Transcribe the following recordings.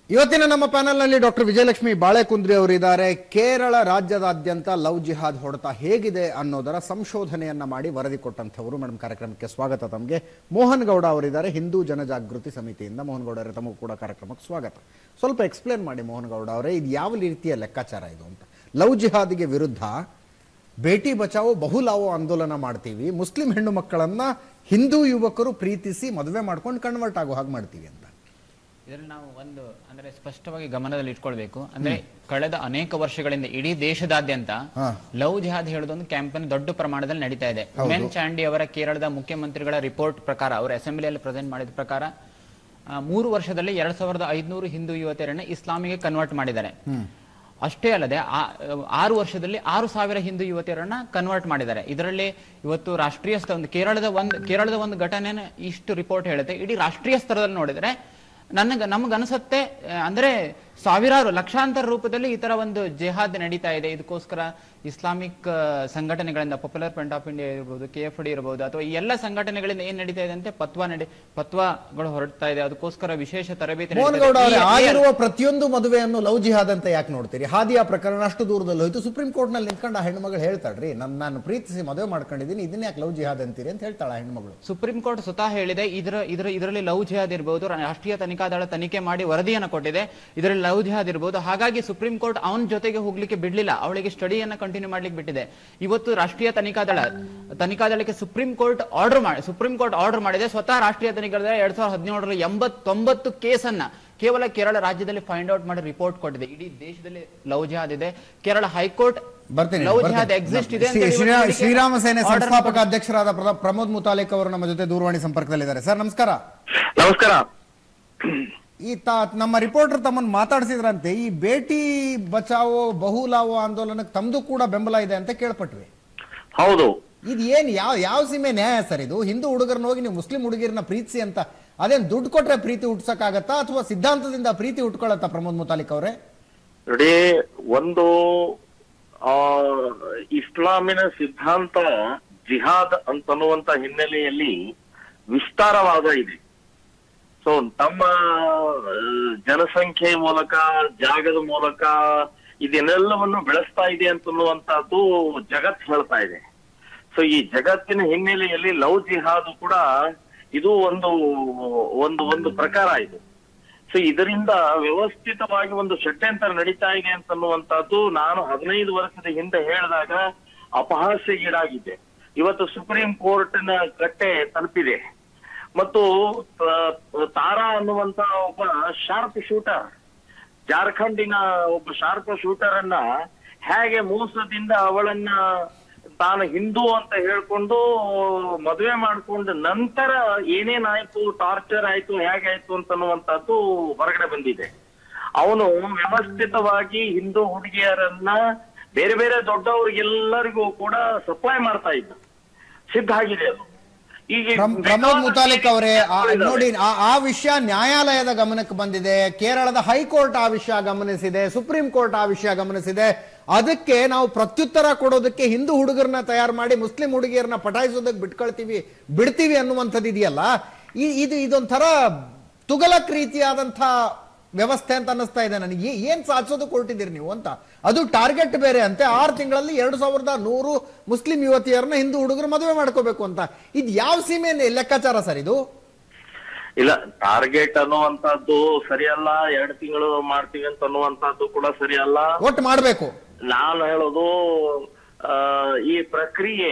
ಇವತ್ತಿನ ನಮ್ಮ ಪ್ಯಾನೆಲ್ನಲ್ಲಿ ಡಾಕ್ಟರ್ ವಿಜಯಲಕ್ಷ್ಮಿ ಬಾಳೆಕುಂದ್ರಿ ಅವರಿದ್ದಾರೆ ಕೇರಳ ರಾಜ್ಯದಾದ್ಯಂತ ಲವ್ ಜಿಹಾದ್ ಹೊಡೆತ ಹೇಗಿದೆ ಅನ್ನೋದರ ಸಂಶೋಧನೆಯನ್ನ ಮಾಡಿ ವರದಿ ಕೊಟ್ಟಂಥವರು ಮೇಡಮ್ ಕಾರ್ಯಕ್ರಮಕ್ಕೆ ಸ್ವಾಗತ ತಮಗೆ ಮೋಹನ್ ಗೌಡ ಅವರಿದ್ದಾರೆ ಹಿಂದೂ ಜನಜಾಗೃತಿ ಸಮಿತಿಯಿಂದ ಮೋಹನ್ ಗೌಡ ಅವರೇ ತಮಗೂ ಕೂಡ ಕಾರ್ಯಕ್ರಮಕ್ಕೆ ಸ್ವಾಗತ ಸ್ವಲ್ಪ ಎಕ್ಸ್ಪ್ಲೇನ್ ಮಾಡಿ ಮೋಹನ್ ಗೌಡ ಅವರೇ ಇದು ಯಾವ ರೀತಿಯ ಲೆಕ್ಕಾಚಾರ ಇದು ಅಂತ ಲವ್ ಜಿಹಾದಿಗೆ ವಿರುದ್ಧ ಬೇಟಿ ಬಚಾವೋ ಬಹುಲಾವೋ ಆಂದೋಲನ ಮಾಡ್ತೀವಿ ಮುಸ್ಲಿಂ ಹೆಣ್ಣು ಮಕ್ಕಳನ್ನ ಹಿಂದೂ ಯುವಕರು ಪ್ರೀತಿಸಿ ಮದುವೆ ಮಾಡ್ಕೊಂಡು ಕನ್ವರ್ಟ್ ಆಗೋ ಹಾಗೆ ಮಾಡ್ತೀವಿ ಅಂತ ಇದರಲ್ಲಿ ನಾವು ಒಂದು ಅಂದ್ರೆ ಸ್ಪಷ್ಟವಾಗಿ ಗಮನದಲ್ಲಿ ಇಟ್ಕೊಳ್ಬೇಕು ಅಂದ್ರೆ ಕಳೆದ ಅನೇಕ ವರ್ಷಗಳಿಂದ ಇಡೀ ದೇಶದಾದ್ಯಂತ ಹಾ. ಲವ್ ಜಿಹಾದ್ ಹೇಳೋದೊಂದು ಕ್ಯಾಂಪೇನ್ ದೊಡ್ಡ ಪ್ರಮಾಣದಲ್ಲಿ ನಡೀತಾ ಇದೆ ಮೆನ್ ಚಾಂಡಿ ಅವರ ಕೇರಳದ ಮುಖ್ಯಮಂತ್ರಿಗಳ ರಿಪೋರ್ಟ್ ಪ್ರಕಾರ ಅವರು ಅಸೆಂಬ್ಲಿಯಲ್ಲಿ ಪ್ರೆಸೆಂಟ್ ಮಾಡಿದ ಪ್ರಕಾರ ಆ, ಮೂರು ವರ್ಷದಲ್ಲಿ ಎರಡ್ ಸಾವಿರದ ಐದುನೂರು ಹಿಂದೂ ಯುವತಿಯರನ್ನ ಇಸ್ಲಾಮಿಗೆ ಕನ್ವರ್ಟ್ ಮಾಡಿದ್ದಾರೆ ಅಷ್ಟೇ ಅಲ್ಲದೆ ಆ- ಆರು ವರ್ಷದಲ್ಲಿ ಆರು ಸಾವಿರ ಹಿಂದೂ ಯುವತಿಯರನ್ನ ಕನ್ವರ್ಟ್ ಮಾಡಿದ್ದಾರೆ ಇದರಲ್ಲಿ ಇವತ್ತು ರಾಷ್ಟ್ರೀಯ ಸ್ತ- ಒಂದು ಕೇರಳದ ಒಂದು ಕೇರಳದ ಒಂದು ಘಟನೆನ ಇಷ್ಟು ರಿಪೋರ್ಟ್ ಹೇಳುತ್ತೆ ಇಡೀ ರಾಷ್ಟ್ರೀಯ ಸ್ತರದಲ್ಲಿ ನೋಡಿದ್ರೆ ನನಗೆ ನಮಗನ್ಸುತ್ತೆ ಆ, ಅಂದ್ರೆ ಸಾವಿರಾರು ಲಕ್ಷಾಂತರ ರೂಪದಲ್ಲಿ ಈ ತರ ಒಂದು ಜೆಹಾದ್ ನಡೀತಾ ಇದೆ ಇದಕ್ಕೋಸ್ಕರ ಇಸ್ಲಾಮಿಕ್ ಆ, ಸಂಘಟನೆಗಳಿಂದ ಪಾಪ್ಯುಲರ್ ಫ್ರಂಟ್ ಆಫ್ ಇಂಡಿಯಾ ಇರ್ಬೋದು ಕೆ ಎಫ್ ಡಿ ಇರ್ಬೋದು ಅಥವಾ ಈ ಎಲ್ಲ ಸಂಘಟನೆಗಳಿಂದ ಏನ್ ನಡೀತಾ ಇದೆ ಅಂತೆ ಪತ್ವಾ ನಡಿ ಪತ್ವಾಗಳು ಹೊರಡ್ತಾ ಇದೆ ಅದಕ್ಕೋಸ್ಕರ ವಿಶೇಷ ತರಬೇತಿ ಮೋಹನ್ ನಡೀತಾ ಗೌಡ ಇದೆ. ಅವರೇ ಈ- ಈ- ಆಗಿರುವ ಪ್ರತಿಯೊಂದು ಮದುವೆಯನ್ನು ಲವ್ ಜಿಹಾದ್ ಅಂತ ಯಾಕೆ ನೋಡ್ತೀರಿ ಹಾದಿಯ ಪ್ರಕರಣ ಅಷ್ಟು ದೂರದಲ್ಲಿ ಹೋಯ್ತು ಸುಪ್ರೀಂ ಕೋರ್ಟ್ ನಲ್ಲಿ ನಿಂತ್ಕೊಂಡು ಆ ಹೆಣ್ಮಗಳು ಹೇಳ್ತಾಳ್ರಿ ನನ್ ನಾನು ಪ್ರೀತಿಸಿ ಮದುವೆ ಮಾಡ್ಕೊಂಡಿದ್ದೀನಿ ಇದನ್ನ ಯಾಕೆ ಲವ್ ಜಿಹಾದ್ ಅಂತೀರಿ ಅಂತ ಹೇಳ್ತಾಳ ಆ ಹೆಣ್ಮಗಳು ಸುಪ್ರೀಂ ಕೋರ್ಟ್ ಸ್ವತಃ ಹೇಳಿದೆ ಇದರ ಇದರ ಇದರಲ್ಲಿ ಲವ್ ಜಿಹಾದ್ ಇರಬಹುದು ರಾಷ್ಟ್ರೀಯ ತನಿಖಾ ದಳ ತನಿಖೆ ಮಾಡಿ ವರದಿಯನ್ನು ಕೊಟ್ಟಿದೆ ಇದರಲ್ಲಿ ಲವ್ ಜಿಹಾದ್ ಇರಬಹುದು ಹಾಗಾಗಿ ಸುಪ್ರೀಂ ಕೋರ್ಟ್ ಅವನ ಜೊತೆಗೆ ಹೋಗ್ಲಿಕ್ಕೆ ಬಿಡ್ಲಿಲ್ಲ ಅವಳಿಗೆ ಸ್ಟಡಿಯನ್ನ ಕಂಟಿನ್ಯೂ ಮಾಡ್ಲಿಕ್ಕೆ ಬಿಟ್ಟಿದೆ ಇವತ್ತು ರಾಷ್ಟ್ರೀಯ ತನಿಖಾ ದಳ ತನಿಖಾ ದಳಕ್ಕೆ ಸುಪ್ರೀಂ ಕೋರ್ಟ್ ಆರ್ಡರ್ ಮಾಡಿ ಸುಪ್ರೀಂ ಕೋರ್ಟ್ ಆರ್ಡರ್ ಮಾಡಿದೆ ಸ್ವತಃ ರಾಷ್ಟ್ರೀಯ ತನಿಖಾ ದಳ ಎರಡ್ ಸಾವಿರದ ಹದಿನೇಳರ ಎಂಬತ್ತೊಂಬತ್ತು ಕೇಸನ್ನ ಕೇವಲ ಕೇರಳ ರಾಜ್ಯದಲ್ಲಿ ಫೈಂಡ್ ಔಟ್ ಮಾಡಿ ರಿಪೋರ್ಟ್ ಕೊಟ್ಟಿದೆ ಇಡೀ ದೇಶದಲ್ಲಿ ಲವ್ ಜಿಹಾದ್ ಇದೆ ಕೇರಳ ಹೈಕೋರ್ಟ್ ಬರ್ತೀನಿ ಲವ್ ಬರ್ತೀನಿ. ಜಿಹಾದ್ ಎಕ್ಸಿಸ್ಟ್ ಇದೆ ಅಂತ ಶ್ರೀ- ಹೇಳಿ ಶ್ರೀರಾ- ಇವತ್ತು ಶ್ರೀರಾಮ ಸೇನೆ order ಸಂಸ್ಥಾಪಕ ಅಧ್ಯಕ್ಷರಾದ ಪ್ರ- ಪ್ರಮೋದ್ ಮುತಾಲಿಕ್ ಅವರು ನಮ್ಮ ಜೊತೆ ದೂರವಾಣಿ ಸಂಪರ್ಕದಲ್ಲಿದ್ದಾರೆ ಸರ್ ನಮಸ್ಕಾರ ನಮಸ್ಕಾರ ಈ ತಾ ನಮ್ಮ ರಿಪೋರ್ಟರ್ ತಮ್ಮನ್ನು ಮಾತಾಡಿಸಿದ್ರಂತೆ ಈ ಬೇಟಿ ಬಚಾವೋ ಬಹುಲಾವೋ ಆಂದೋಲನಕ್ಕೆ ತಮ್ದು ಕೂಡ ಬೆಂಬಲ ಇದೆ ಅಂತ ಕೇಳ್ಪಟ್ವಿ ಹೌದು ಇದು ಏನ್ ಯಾವ ಯಾವ ಸೀಮೆ ನ್ಯಾಯ ಸರ್ ಇದು ಹಿಂದೂ ಹುಡುಗರನ್ನ ಹೋಗಿ ನೀವು ಮುಸ್ಲಿಂ ಹುಡುಗಿರನ್ನ ಪ್ರೀತಿಸಿ ಅಂತ ಅದೇನ್ ದುಡ್ಡು ಕೊಟ್ರೆ ಪ್ರೀತಿ ಹುಟ್ಸಕ್ಕಾಗತ್ತಾ ಅಥವಾ ಸಿದ್ಧಾಂತದಿಂದ ಪ್ರೀತಿ ಹುಟ್ಕೊಳತ್ತಾ ಪ್ರಮೋದ್ ಮುತಾಲಿಕ್ ಅವರೇ ನೋಡಿ ಒಂದು ಆ ಇಸ್ಲಾಮಿನ ಸಿದ್ಧಾಂತ ಜಿಹಾದ್ ಅಂತನ್ನುವಂತ ಹಿನ್ನೆಲೆಯಲ್ಲಿ ವಿಸ್ತಾರವಾದ ಇದೆ ಸೊ ತಮ್ಮ ಆ, ಜನಸಂಖ್ಯೆ ಮೂಲಕ ಜಾಗದ ಮೂಲಕ ಇದನ್ನೆಲ್ಲವನ್ನು ಬೆಳೆಸ್ತಾ ಇದೆ ಅಂತನ್ನುವಂತಹದ್ದು ಜಗತ್ ಹೇಳ್ತಾ ಇದೆ ಸೊ ಈ ಜಗತ್ತಿನ ಹಿನ್ನೆಲೆಯಲ್ಲಿ ಲವ್ ಜಿಹಾದ್ ಕೂಡ ಇದು ಒಂದು ಒಂದು ಒಂದು ಪ್ರಕಾರ ಇದು ಸೊ ಇದರಿಂದ ವ್ಯವಸ್ಥಿತವಾಗಿ ಒಂದು ಷಡ್ಯಂತರ ನಡೀತಾ ಇದೆ ಅಂತನ್ನುವಂತಹದ್ದು ನಾನು ಹದಿನೈದು ವರ್ಷದ ಹಿಂದೆ ಹೇಳಿದಾಗ ಅಪಹಾಸ್ಯಗೀಡಾಗಿದ್ದೆ ಇವತ್ತು ಸುಪ್ರೀಂ ಕೋರ್ಟ್ನ ಕಟ್ಟೆ ತಲುಪಿದೆ ಮತ್ತು ತ- ತಾರಾ ಅನ್ನುವಂತ ಒಬ್ಬ ಶಾರ್ಪ್ ಶೂಟರ್ ಜಾರ್ಖಂಡಿನ ಒಬ್ಬ ಶಾರ್ಪ್ ಶೂಟರ್ ಅನ್ನ ಹೇಗೆ ಮೋಸದಿಂದ ಅವಳನ್ನ ತಾನು ಹಿಂದೂ ಅಂತ ಹೇಳ್ಕೊಂಡು ಮದುವೆ ಮಾಡ್ಕೊಂಡು ನಂತರ ಏನೇನಾಯ್ತು ಟಾರ್ಚರ್ ಆಯ್ತು ಹೇಗಾಯ್ತು ಅಂತನ್ನುವಂತದ್ದು ಹೊರಗಡೆ ಬಂದಿದೆ ಅವನು ವ್ಯವಸ್ಥಿತವಾಗಿ ಹಿಂದೂ ಹುಡುಗಿಯರನ್ನ ಬೇರೆ ಬೇರೆ ದೊಡ್ಡವ್ರಿಗೆಲ್ಲರಿಗೂ ಕೂಡ ಸಪ್ಲೈ ಮಾಡ್ತಾ ಇದ್ದ ಸಿದ್ಧ ಆಗಿದೆ ಅದು ಈಗ ಪ್ರಮ್- ಪ್ರಮೋದ್ ಮುತಾಲಿಕ್ ಅವರೇ ಆ- ನೋಡಿ ಆ- ಆ ವಿಷಯ ನ್ಯಾಯಾಲಯದ ಗಮನಕ್ಕೆ ಬಂದಿದೆ ಕೇರಳದ ಹೈಕೋರ್ಟ್ ಆ ವಿಷಯ ಗಮನಿಸಿದೆ ಸುಪ್ರೀಂ ಕೋರ್ಟ್ ಆ ವಿಷಯ ಗಮನಿಸಿದೆ ಅದಕ್ಕೆ ನಾವು ಪ್ರತ್ಯುತ್ತರ ಕೊಡೋದಕ್ಕೆ ಹಿಂದೂ ಹುಡುಗರನ್ನ ತಯಾರು ಮಾಡಿ ಮುಸ್ಲಿಂ ಹುಡುಗಿಯರನ್ನ ಪಟಾಯಿಸೋದಕ್ಕೆ ಬಿಟ್ಕೊಳ್ತೀವಿ ಬಿಡ್ತೀವಿ ಅನ್ನುವಂಥದ್ದು ಇದೆಯಲ್ಲ ಈ- ಇದು ಇದೊಂಥರ ತುಗಲಕ್ ರೀತಿಯಾದಂಥ ವ್ಯವಸ್ಥೆ ಅಂತ ಅನ್ನಿಸ್ತಾ ಇದೆ ನನಗೆ ಏ- ಏನ್ ಸಾಧಿಸೋದಕ್ಕೆ ಹೊರಟಿದ್ದೀರಿ ನೀವು ಅಂತ ಅದು ಟಾರ್ಗೆಟ್ ಬೇರೆ ಅಂತೆ ಆರು ತಿಂಗಳಲ್ಲಿ ಎರಡು ಸಾವಿರದ ನೂರು ಮುಸ್ಲಿಂ ಯುವತಿಯರನ್ನ ಹಿಂದೂ ಹುಡುಗರು ಮದುವೆ ಮಾಡ್ಕೋಬೇಕು ಅಂತ ಇದು ಯಾವ ಸೀಮೆ ಲೆಕ್ಕಾಚಾರ ಸರ್ ಇದು ಇಲ್ಲ ಟಾರ್ಗೆಟ್ ಅನ್ನುವಂತದ್ದು ಸರಿಯಲ್ಲ ಎರಡು ತಿಂಗಳು ಮಾಡ್ತೀವಿ ಅಂತ ಅನ್ನುವಂತದ್ದು ಕೂಡ ಸರಿಯಲ್ಲ ಒಟ್ಟು ಮಾಡ್ಬೇಕು ನಾನು ಹೇಳೋದು ಆ, ಈ ಪ್ರಕ್ರಿಯೆ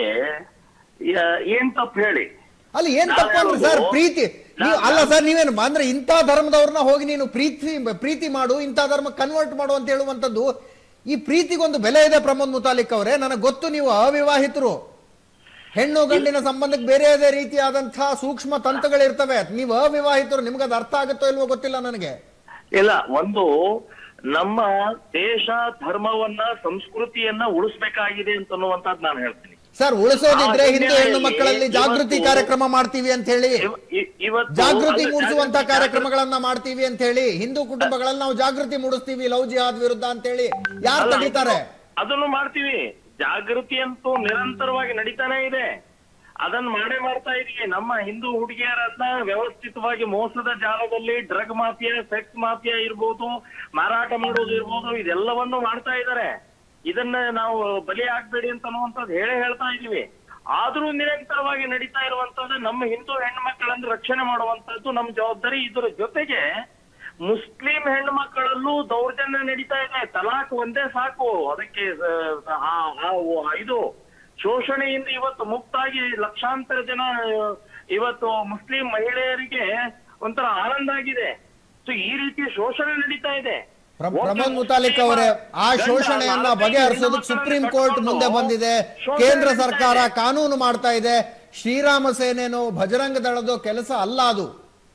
ಯ- ಏನ್ ತಪ್ಪು ಹೇಳಿ ಅಲ್ಲಿ ಏನ್ ನಾನು ತಪ್ಪಲ್ರಿ ಸರ್ ಹೇಳೋದು- ಪ್ರೀತಿ ನೀವು ಅಲ್ಲ ಸರ್ ನೀವೇನು ಅಂದ್ರೆ ಇಂಥ ಧರ್ಮದವ್ರನ್ನ ಹೋಗಿ ನೀನು ಪ್ರೀತಿ ಪ್ರೀತಿ ಮಾಡು ಇಂಥ ಧರ್ಮ ಕನ್ವರ್ಟ್ ಮಾಡು ಅಂತ ಹೇಳುವಂಥದ್ದು ಈ ಪ್ರೀತಿಗೊಂದು ಬೆಲೆ ಇದೆ ಪ್ರಮೋದ್ ಮುತಾಲಿಕ್ ಅವರೇ ನನಗೆ ಗೊತ್ತು ನೀವು ಅವಿವಾಹಿತರು ಹೆಣ್ಣು ಗಂಡಿನ ಸಂಬಂಧಕ್ಕೆ ಬೇರೆ ಬೇರೆ ರೀತಿಯಾದಂತಹ ಸೂಕ್ಷ್ಮ ತಂತುಗಳಿರ್ತವೆ ನೀವು ಅವಿವಾಹಿತರು ನಿಮ್ಗೆ ಅದು ಅರ್ಥ ಆಗುತ್ತೋ ಇಲ್ವೋ ಗೊತ್ತಿಲ್ಲ ನನಗೆ ಇಲ್ಲ ಒಂದು ನಮ್ಮ ದೇಶ ಧರ್ಮವನ್ನ ಸಂಸ್ಕೃತಿಯನ್ನ ಉಳಿಸ್ಬೇಕಾಗಿದೆ ಅಂತನ್ನುವಂತದ್ದು ನಾನು ಹೇಳ್ತೀನಿ ಸರ್ ಉಳಿಸೋದಿದ್ರೆ ಆ ಹಿಂದೂ ಹೆಣ್ಣು ಹಿನ್ನೆಲೆಯಲ್ಲಿ ಮಕ್ಕಳಲ್ಲಿ ಜಾಗೃತಿ ಇವತ್ತು- ಕಾರ್ಯಕ್ರಮ ಮಾಡ್ತೀವಿ ಅಂತ ಹೇಳಿ ಇವ- ಇ- ಇವತ್ತು ಜಾಗೃತಿ ಅದು ಮೂಡಿಸುವಂತ ಜಾಗೃತಿ- ಕಾರ್ಯಕ್ರಮಗಳನ್ನ ಮಾಡ್ತೀವಿ ಅಂತ ಹೇಳಿ ಹಿಂದೂ ಕುಟುಂಬಗಳಲ್ಲಿ ನಾವು ಜಾಗೃತಿ ಮೂಡಿಸ್ತೀವಿ ಲವ್ ಜಿಹಾದ್ ವಿರುದ್ಧ ಅಂತ ಹೇಳಿ ಯಾರು ಅಲ್ಲ, ತಡೀತಾರೆ ಅದನ್ನು ಮಾಡ್ತೀವಿ ಜಾಗೃತಿ ಅಂತೂ ನಿರಂತರವಾಗಿ ನಡೀತಾನೆ ಇದೆ ಅದನ್ನ ಮಾಡೇ ಮಾಡ್ತಾ ಇದೀವಿ ನಮ್ಮ ಹಿಂದೂ ಹುಡುಗಿಯರನ್ನ ವ್ಯವಸ್ಥಿತವಾಗಿ ಮೋಸದ ಜಾಲದಲ್ಲಿ ಡ್ರಗ್ ಮಾಫಿಯಾ ಸೆಕ್ಸ್ ಮಾಫಿಯಾ ಇರ್ಬೋದು ಮಾರಾಟ ಮಾಡೋದು ಇರ್ಬೋದು ಇದೆಲ್ಲವನ್ನು ಮಾಡ್ತಾ ಇದ್ದಾರೆ ಇದನ್ನ ನಾವು ಬಲಿ ಆಗ್ಬೇಡಿ ಅಂತ ಅನ್ನುವಂಥದ್ದು ಹೇಳೇ ಹೇಳ್ತಾ ಇದೀವಿ ಆದ್ರೂ ನಿರಂತರವಾಗಿ ನಡೀತಾ ಇರುವಂತದ್ದು ನಮ್ಮ ಹಿಂದೂ ಹೆಣ್ಮಕ್ಕಳನ್ನು ರಕ್ಷಣೆ ಮಾಡುವಂತದ್ದು ನಮ್ಮ ಜವಾಬ್ದಾರಿ ಇದರ ಜೊತೆಗೆ ಮುಸ್ಲಿಂ ಹೆಣ್ಮಕ್ಕಳಲ್ಲೂ ದೌರ್ಜನ್ಯ ನಡೀತಾ ಇದೆ ತಲಾಕ್ ಒಂದೇ ಸಾಕು ಅದಕ್ಕೆ ಆ, ಆ- ಆ- ಇದು ಶೋಷಣೆಯಿಂದ ಇವತ್ತು ಮುಕ್ತಾಗಿ ಲಕ್ಷಾಂತರ ಜನ ಇವತ್ತು ಮುಸ್ಲಿಂ ಮಹಿಳೆಯರಿಗೆ ಒಂಥರ ಆನಂದ ಆಗಿದೆ ಸೊ ಈ ರೀತಿ ಶೋಷಣೆ ನಡೀತಾ ಇದೆ ಪ್ರ- ಒಬ್ಬ ಪ್ರಮೋದ್ ಮುತಾಲಿಕ್ ಅವರೇ ಆ ಗಂಡ ಶೋಷಣೆಯನ್ನ ನಾಲ್ಕೈದು ಬಗೆಹರಿಸೋದಕ್ಕೆ ಹೆಣ್ಮಕ್ಳನ್ನ ಸುಪ್ರೀಂ ಕೋರ್ಟ್ ಕಟ್ಕೊಂಡು ಮುಂದೆ ಬಂದಿದೆ ಶೋಷಣೆ ಕೇಂದ್ರ ನಡೀತಾ ಸರ್ಕಾರ ಇದೆ. ಕಾನೂನು ಮಾಡ್ತಾ ಇದೆ ಶ್ರೀರಾಮ ಸೇನೆನೋ ಬಜರಂಗ ದಳದೋ ಕೆಲಸ ಅಲ್ಲ ಅದು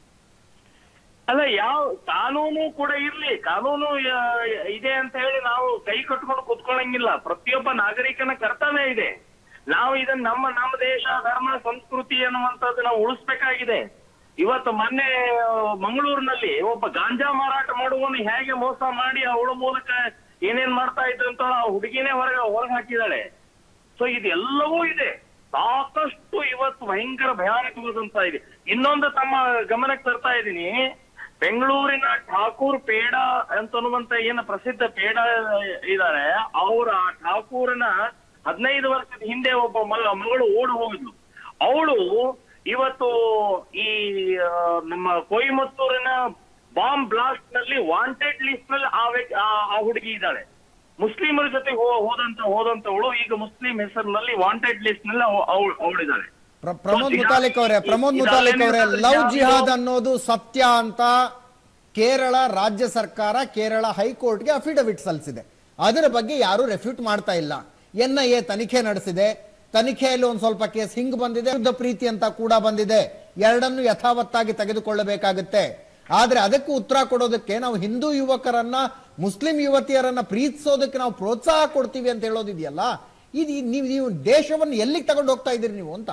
ಅಲ್ಲ ಯಾವ ಕಾನೂನು ಕೂಡ ಇರ್ಲಿ ಕಾನೂನು ಆ, ಇದೆ ಅಂತ ಹೇಳಿ ನಾವು ಕೈ ಕಟ್ಕೊಂಡು ಕುತ್ಕೊಳ್ಳಂಗಿಲ್ಲ ಪ್ರತಿಯೊಬ್ಬ ನಾಗರಿಕನ ಕರ್ತವ್ಯ ಇದೆ ನಾವು ಇದನ್ನ ನಮ್ಮ ನಮ್ಮ ದೇಶ ಧರ್ಮ ಸಂಸ್ಕೃತಿ ಅನ್ನುವಂಥದ್ದು ನಾವು ಉಳಿಸ್ಬೇಕಾಗಿದೆ ಇವತ್ತು ಮೊನ್ನೆ ಆ, ಮಂಗಳೂರಿನಲ್ಲಿ ಒಬ್ಬ ಗಾಂಜಾ ಮಾರಾಟ ಮಾಡುವವನು ಹೇಗೆ ಮೋಸ ಮಾಡಿ ಅವಳ ಮೂಲಕ ಏನೇನ್ ಮಾಡ್ತಾ ಇದ್ರು ಅಂತ ಆ ಹುಡುಗಿನೇ ಹೊರಗೆ ಹೊರಗೆ ಹಾಕಿದಾಳೆ ಸೊ ಇದೆಲ್ಲವೂ ಇದೆ ಸಾಕಷ್ಟು ಇವತ್ತು ಭಯಂಕರ ಭಯಾನಕವಾದಂತ ಇದೆ ಇನ್ನೊಂದು ತಮ್ಮ ಗಮನಕ್ಕೆ ತರ್ತಾ ಇದ್ದೀನಿ ಬೆಂಗಳೂರಿನ ಠಾಕೂರ್ ಪೇಡ ಅಂತನ್ನುವಂತ ಏನು ಪ್ರಸಿದ್ಧ ಪೇಡ ಇದ್ದಾರೆ ಅವರ ಠಾಕೂರನ ಹದಿನೈದು ವರ್ಷದ ಹಿಂದೆ ಒಬ್ಬ ಮಗ ಮಗಳು ಓಡಿ ಹೋಗಿದ್ಲು ಅವಳು ಇವತ್ತು ಈ ಆ, ನಮ್ಮ ಕೊಯಮತ್ತೂರಿನ ಬಾಂಬ್ ಬ್ಲಾಸ್ಟ್ ನಲ್ಲಿ ವಾಂಟೆಡ್ ಲಿಸ್ಟ್ ನಲ್ಲಿ ಆ ವ್ಯಕ್ತಿ ಆ- ಆ ಹುಡುಗಿ ಇದ್ದಾಳೆ ಮುಸ್ಲಿಮರ ಜೊತೆ ಹೋ- ಹೋದಂತ ಹೋದಂತವಳು ಈಗ ಮುಸ್ಲಿಂ ಹೆಸರಿನಲ್ಲಿ ವಾಂಟೆಡ್ ಲಿಸ್ಟ್ ನಲ್ಲಿ ಅವಳು ಅವಳಿದ್ದಾಳೆ ಪ್ರ- ಪ್ರಮೋದ್ ಮುತಾಲಿಕ್ ಅವರೇ ಪ್ರಮೋದ್ ಮುತಾಲಿಕ್ ಅವರೇ ಲವ್ ಜಿಹಾದ್ ಅನ್ನೋದು ಸತ್ಯ ಅಂತ ಕೇರಳ ರಾಜ್ಯ ಸರ್ಕಾರ ಕೇರಳ ಹೈಕೋರ್ಟ್ಗೆ ಅಫಿಡವಿಟ್ ಸಲ್ಲಿಸಿದೆ ಅದರ ಬಗ್ಗೆ ಯಾರು ರೆಫ್ಯೂಟ್ ಮಾಡ್ತಾ ಇಲ್ಲ ಎನ್ ಐ ಎ ತನಿಖೆ ನಡೆಸಿದೆ ತನಿಖೆಯಲ್ಲಿ ಒಂದ್ ಸ್ವಲ್ಪ ಕೇಸ್ ಹಿಂಗ್ ಬಂದಿದೆ ವಿರುದ್ಧ ಪ್ರೀತಿ ಅಂತ ಕೂಡ ಬಂದಿದೆ ಎರಡನ್ನು ಯಥಾವತ್ತಾಗಿ ತೆಗೆದುಕೊಳ್ಳಬೇಕಾಗುತ್ತೆ ಆದ್ರೆ ಅದಕ್ಕೂ ಉತ್ತರ ಕೊಡೋದಕ್ಕೆ ನಾವು ಹಿಂದೂ ಯುವಕರನ್ನ ಮುಸ್ಲಿಂ ಯುವತಿಯರನ್ನ ಪ್ರೀತಿಸೋದಕ್ಕೆ ನಾವು ಪ್ರೋತ್ಸಾಹ ಕೊಡ್ತೀವಿ ಅಂತ ಹೇಳೋದಿದೆಯಲ್ಲ ಇದು ನೀವು ನೀವು ದೇಶವನ್ನು ಎಲ್ಲಿಗೆ ತಗೊಂಡು ಹೋಗ್ತಾ ಇದ್ದೀರಿ ನೀವು ಅಂತ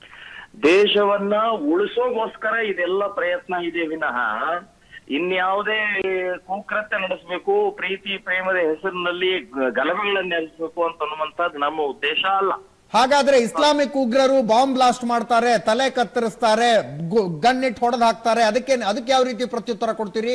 ದೇಶವನ್ನ ಉಳಿಸೋಗೋಸ್ಕರ ಇದೆಲ್ಲ ಪ್ರಯತ್ನ ಇದೆ ವಿನಃ ಇನ್ಯಾವುದೇ ಕುಕೃತ್ಯ ನಡೆಸಬೇಕು ಪ್ರೀತಿ ಪ್ರೇಮದ ಹೆಸರಿನಲ್ಲಿ ಗ- ಗಲಭೆಗಳನ್ನ ನಡೆಸಬೇಕು ಅಂತ ಅನ್ನುವಂಥದ್ದು ನಮ್ಮ ಉದ್ದೇಶ ಅಲ್ಲ ಹಾಗಾದ್ರೆ ಇಸ್ಲಾಮಿಕ್ ಉಗ್ರರು ಬಾಂಬ್ ಬ್ಲಾಸ್ಟ್ ಮಾಡ್ತಾರೆ ತಲೆ ಕತ್ತರಿಸ್ತಾರೆ ಗನ್ನಿಟ್ ಹೊಡೆದ್ ಹಾಕ್ತಾರೆ ಅದಕ್ಕೆ ಅದಕ್ಕೆ ಯಾವ ರೀತಿ ಪ್ರತ್ಯುತ್ತರ ಕೊಡ್ತೀರಿ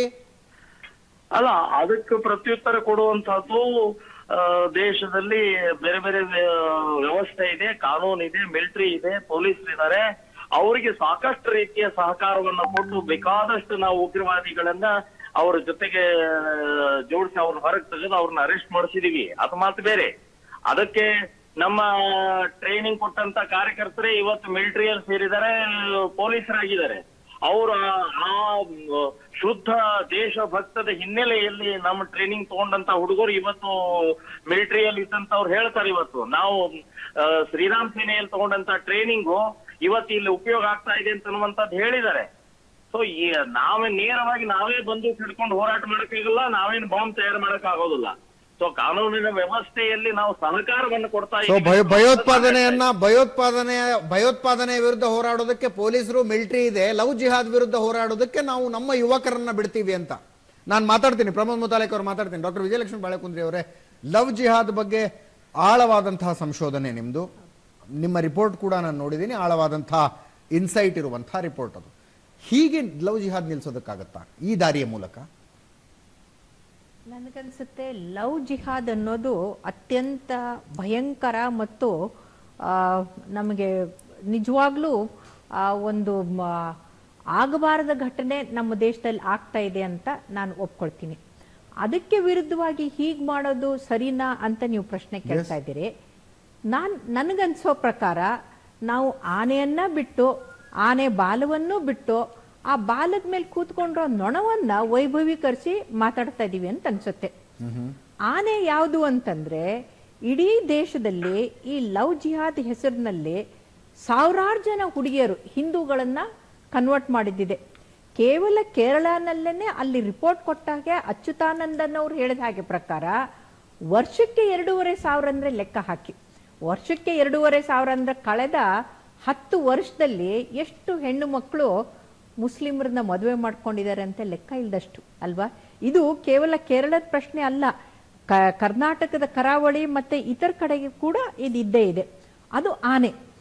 ಅಲ್ಲ ಅದಕ್ಕೆ ಪ್ರತ್ಯುತ್ತರ ಕೊಡುವಂತಹದ್ದು ಆ, ದೇಶದಲ್ಲಿ ಬೇರೆ ಬೇರೆ ವ್ಯ- ವ್ಯವಸ್ಥೆ ಇದೆ ಕಾನೂನು ಇದೆ ಮಿಲಿಟರಿ ಇದೆ ಪೊಲೀಸ್ ಇದ್ದಾರೆ ಅವರಿಗೆ ಸಾಕಷ್ಟು ರೀತಿಯ ಸಹಕಾರವನ್ನ ಕೊಟ್ಟು ಬೇಕಾದಷ್ಟು ನಾವು ಉಗ್ರವಾದಿಗಳನ್ನ ಅವ್ರ ಜೊತೆಗೆ ಜೋಡಿಸಿ ಅವ್ರನ್ನ ಹೊರಗೆ ತೆಗೆದು ಅವ್ರನ್ನ ಅರೆಸ್ಟ್ ಮಾಡಿಸಿದೀವಿ ಅದು ಮಾತು ಬೇರೆ ಅದಕ್ಕೆ ನಮ್ಮ ಟ್ರೈನಿಂಗ್ ಕೊಟ್ಟಂತ ಕಾರ್ಯಕರ್ತರೇ ಇವತ್ತು ಮಿಲಿಟರಿಯಲ್ಲಿ ಸೇರಿದ್ದಾರೆ ಪೊಲೀಸರಾಗಿದ್ದಾರೆ ಅವರ ಆ ಮ್, ಶುದ್ಧ ದೇಶಭಕ್ತದ ಹಿನ್ನೆಲೆಯಲ್ಲಿ ನಮ್ಮ ಟ್ರೈನಿಂಗ್ ತಗೊಂಡಂತ ಹುಡುಗರು ಇವತ್ತು ಮಿಲಿಟರಿಯಲ್ಲಿ ಇದ್ದಂತವ್ರು ಹೇಳ್ತಾರೆ ಇವತ್ತು ನಾವು ಆ, ಶ್ರೀರಾಮ್ ಸೇನೆಯಲ್ಲಿ ತಗೊಂಡಂತ ಟ್ರೈನಿಂಗು ಇವತ್ತು ಇಲ್ಲಿ ಉಪಯೋಗ ಆಗ್ತಾ ಇದೆ ಅಂತ ಅನ್ನುವಂಥದ್ದು ಹೇಳಿದ್ದಾರೆ ಸೊ ಈ ನಾವೇ ನೇರವಾಗಿ ನಾವೇ ಬಂದು ಹಿಡ್ಕೊಂಡು ಹೋರಾಟ ಮಾಡಕ್ಕಾಗಲ್ಲ ನಾವೇನು ಬಾಂಬ್ ತಯಾರು ಮಾಡಕ್ ಆಗೋದಿಲ್ಲ ಸೊ ಕಾನೂನಿನ ವ್ಯವಸ್ಥೆಯಲ್ಲಿ ನಾವು ಸಹಕಾರವನ್ನು ಕೊಡ್ತಾ ಸೊ ಇದ್ದೀವಿ. ಭಯೋತ್ಪಾದನೆಯನ್ನ ಭಯೋತ್ಪಾದನೆ ಭಯೋತ್ಪಾದನೆ ವಿರುದ್ಧ ಹೋರಾಡೋದಕ್ಕೆ ಪೊಲೀಸರು ಮಿಲಿಟರಿ ಇದೆ ಲವ್ ಜಿಹಾದ್ ವಿರುದ್ಧ ಹೋರಾಡೋದಕ್ಕೆ ನಾವು ನಮ್ಮ ಯುವಕರನ್ನ ಬಿಡ್ತೀವಿ ಅಂತ ನಾನು ಮಾತಾಡ್ತೀನಿ ಪ್ರಮೋದ್ ಮುತಾಲಿಕ್ ಅವ್ರು ಮಾತಾಡ್ತೀನಿ ಡಾಕ್ಟರ್ ವಿಜಯಲಕ್ಷ್ಮಿ ಬಾಳೆಕುಂದ್ರಿ ಅವರೇ ಲವ್ ಜಿಹಾದ್ ಬಗ್ಗೆ ಆಳವಾದಂತಹ ಸಂಶೋಧನೆ ನಿಮ್ದು ನಿಮ್ಮ ರಿಪೋರ್ಟ್ ಕೂಡ ನಾನು ನೋಡಿದ್ದೀನಿ ಆಳವಾದಂತಹ ಇನ್ಸೈಟ್ ಇರುವಂತಹ ರಿಪೋರ್ಟ್ ಅದು ಹೀಗೆ ಲವ್ ಜಿಹಾದ್ ನಿಲ್ಸೋದಕ್ಕಾಗತ್ತಾ ಈ ದಾರಿಯ ಮೂಲಕ ನನಗನ್ಸುತ್ತೆ ಲವ್ ಜಿಹಾದ್ ಅನ್ನೋದು ಅತ್ಯಂತ ಭಯಂಕರ ಮತ್ತು ಆ, ನಮಗೆ ನಿಜವಾಗ್ಲೂ ಆ, ಒಂದು ಮ- ಆಗಬಾರದ ಘಟನೆ ನಮ್ಮ ದೇಶದಲ್ಲಿ ಆಗ್ತಾ ಇದೆ ಅಂತ ನಾನು ಒಪ್ಕೊಳ್ತೀನಿ ಅದಕ್ಕೆ ವಿರುದ್ಧವಾಗಿ ಹೀಗ್ ಮಾಡೋದು ಸರಿನಾ ಅಂತ ನೀವು ಪ್ರಶ್ನೆ ಕೇಳ್ತಾ ಇದ್ದೀರಿ ನಾನ್ ನನಗನ್ಸೋ ಪ್ರಕಾರ ನಾವು ಆನೆಯನ್ನ ಬಿಟ್ಟು ಆನೆ ಬಾಲವನ್ನು ಬಿಟ್ಟು ಆ ಬಾಲದ ಮೇಲೆ ಕೂತ್ಕೊಂಡಿರೋ ನೊಣವನ್ನ ವೈಭವೀಕರಿಸಿ ಮಾತಾಡ್ತಾ ಇದೀವಿ ಅಂತ ಅನ್ಸುತ್ತೆ ಆನೆ ಯಾವುದು ಅಂತಂದ್ರೆ ಇಡೀ ದೇಶದಲ್ಲಿ ಈ ಲವ್ ಜಿಹಾದ್ ಹೆಸರಿನಲ್ಲಿ ಸಾವಿರಾರು ಜನ ಹುಡುಗಿಯರು ಹಿಂದೂಗಳನ್ನ ಕನ್ವರ್ಟ್ ಮಾಡಿದ್ದಿದೆ ಕೇವಲ ಕೇರಳನಲ್ಲೇನೆ ಅಲ್ಲಿ ರಿಪೋರ್ಟ್ ಕೊಟ್ಟಾಗೆ ಅಚ್ಯುತಾನಂದನ್ ಅವ್ರು ಹೇಳಿದ ಹಾಗೆ ಪ್ರಕಾರ ವರ್ಷಕ್ಕೆ ಎರಡೂವರೆ ಸಾವಿರ ಅಂದ್ರೆ ಲೆಕ್ಕ ಹಾಕಿ ವರ್ಷಕ್ಕೆ ಎರಡೂವರೆ ಸಾವಿರ ಅಂದ್ರೆ ಕಳೆದ ಹತ್ತು ವರ್ಷದಲ್ಲಿ ಎಷ್ಟು ಹೆಣ್ಣು ಮಕ್ಕಳು ಮುಸ್ಲಿಮರನ್ನ ಮದುವೆ ಮಾಡ್ಕೊಂಡಿದ್ದಾರೆ ಅಂತ ಲೆಕ್ಕ ಇಲ್ದಷ್ಟು ಅಲ್ವಾ ಇದು ಕೇವಲ ಕೇರಳದ ಪ್ರಶ್ನೆ ಅಲ್ಲ ಕ- ಕರ್ನಾಟಕದ ಕರಾವಳಿ ಮತ್ತೆ ಇತರ ಕಡೆಗೆ ಕೂಡ ಇದು ಇದ್ದೇ ಇದೆ ಅದು ಆನೆ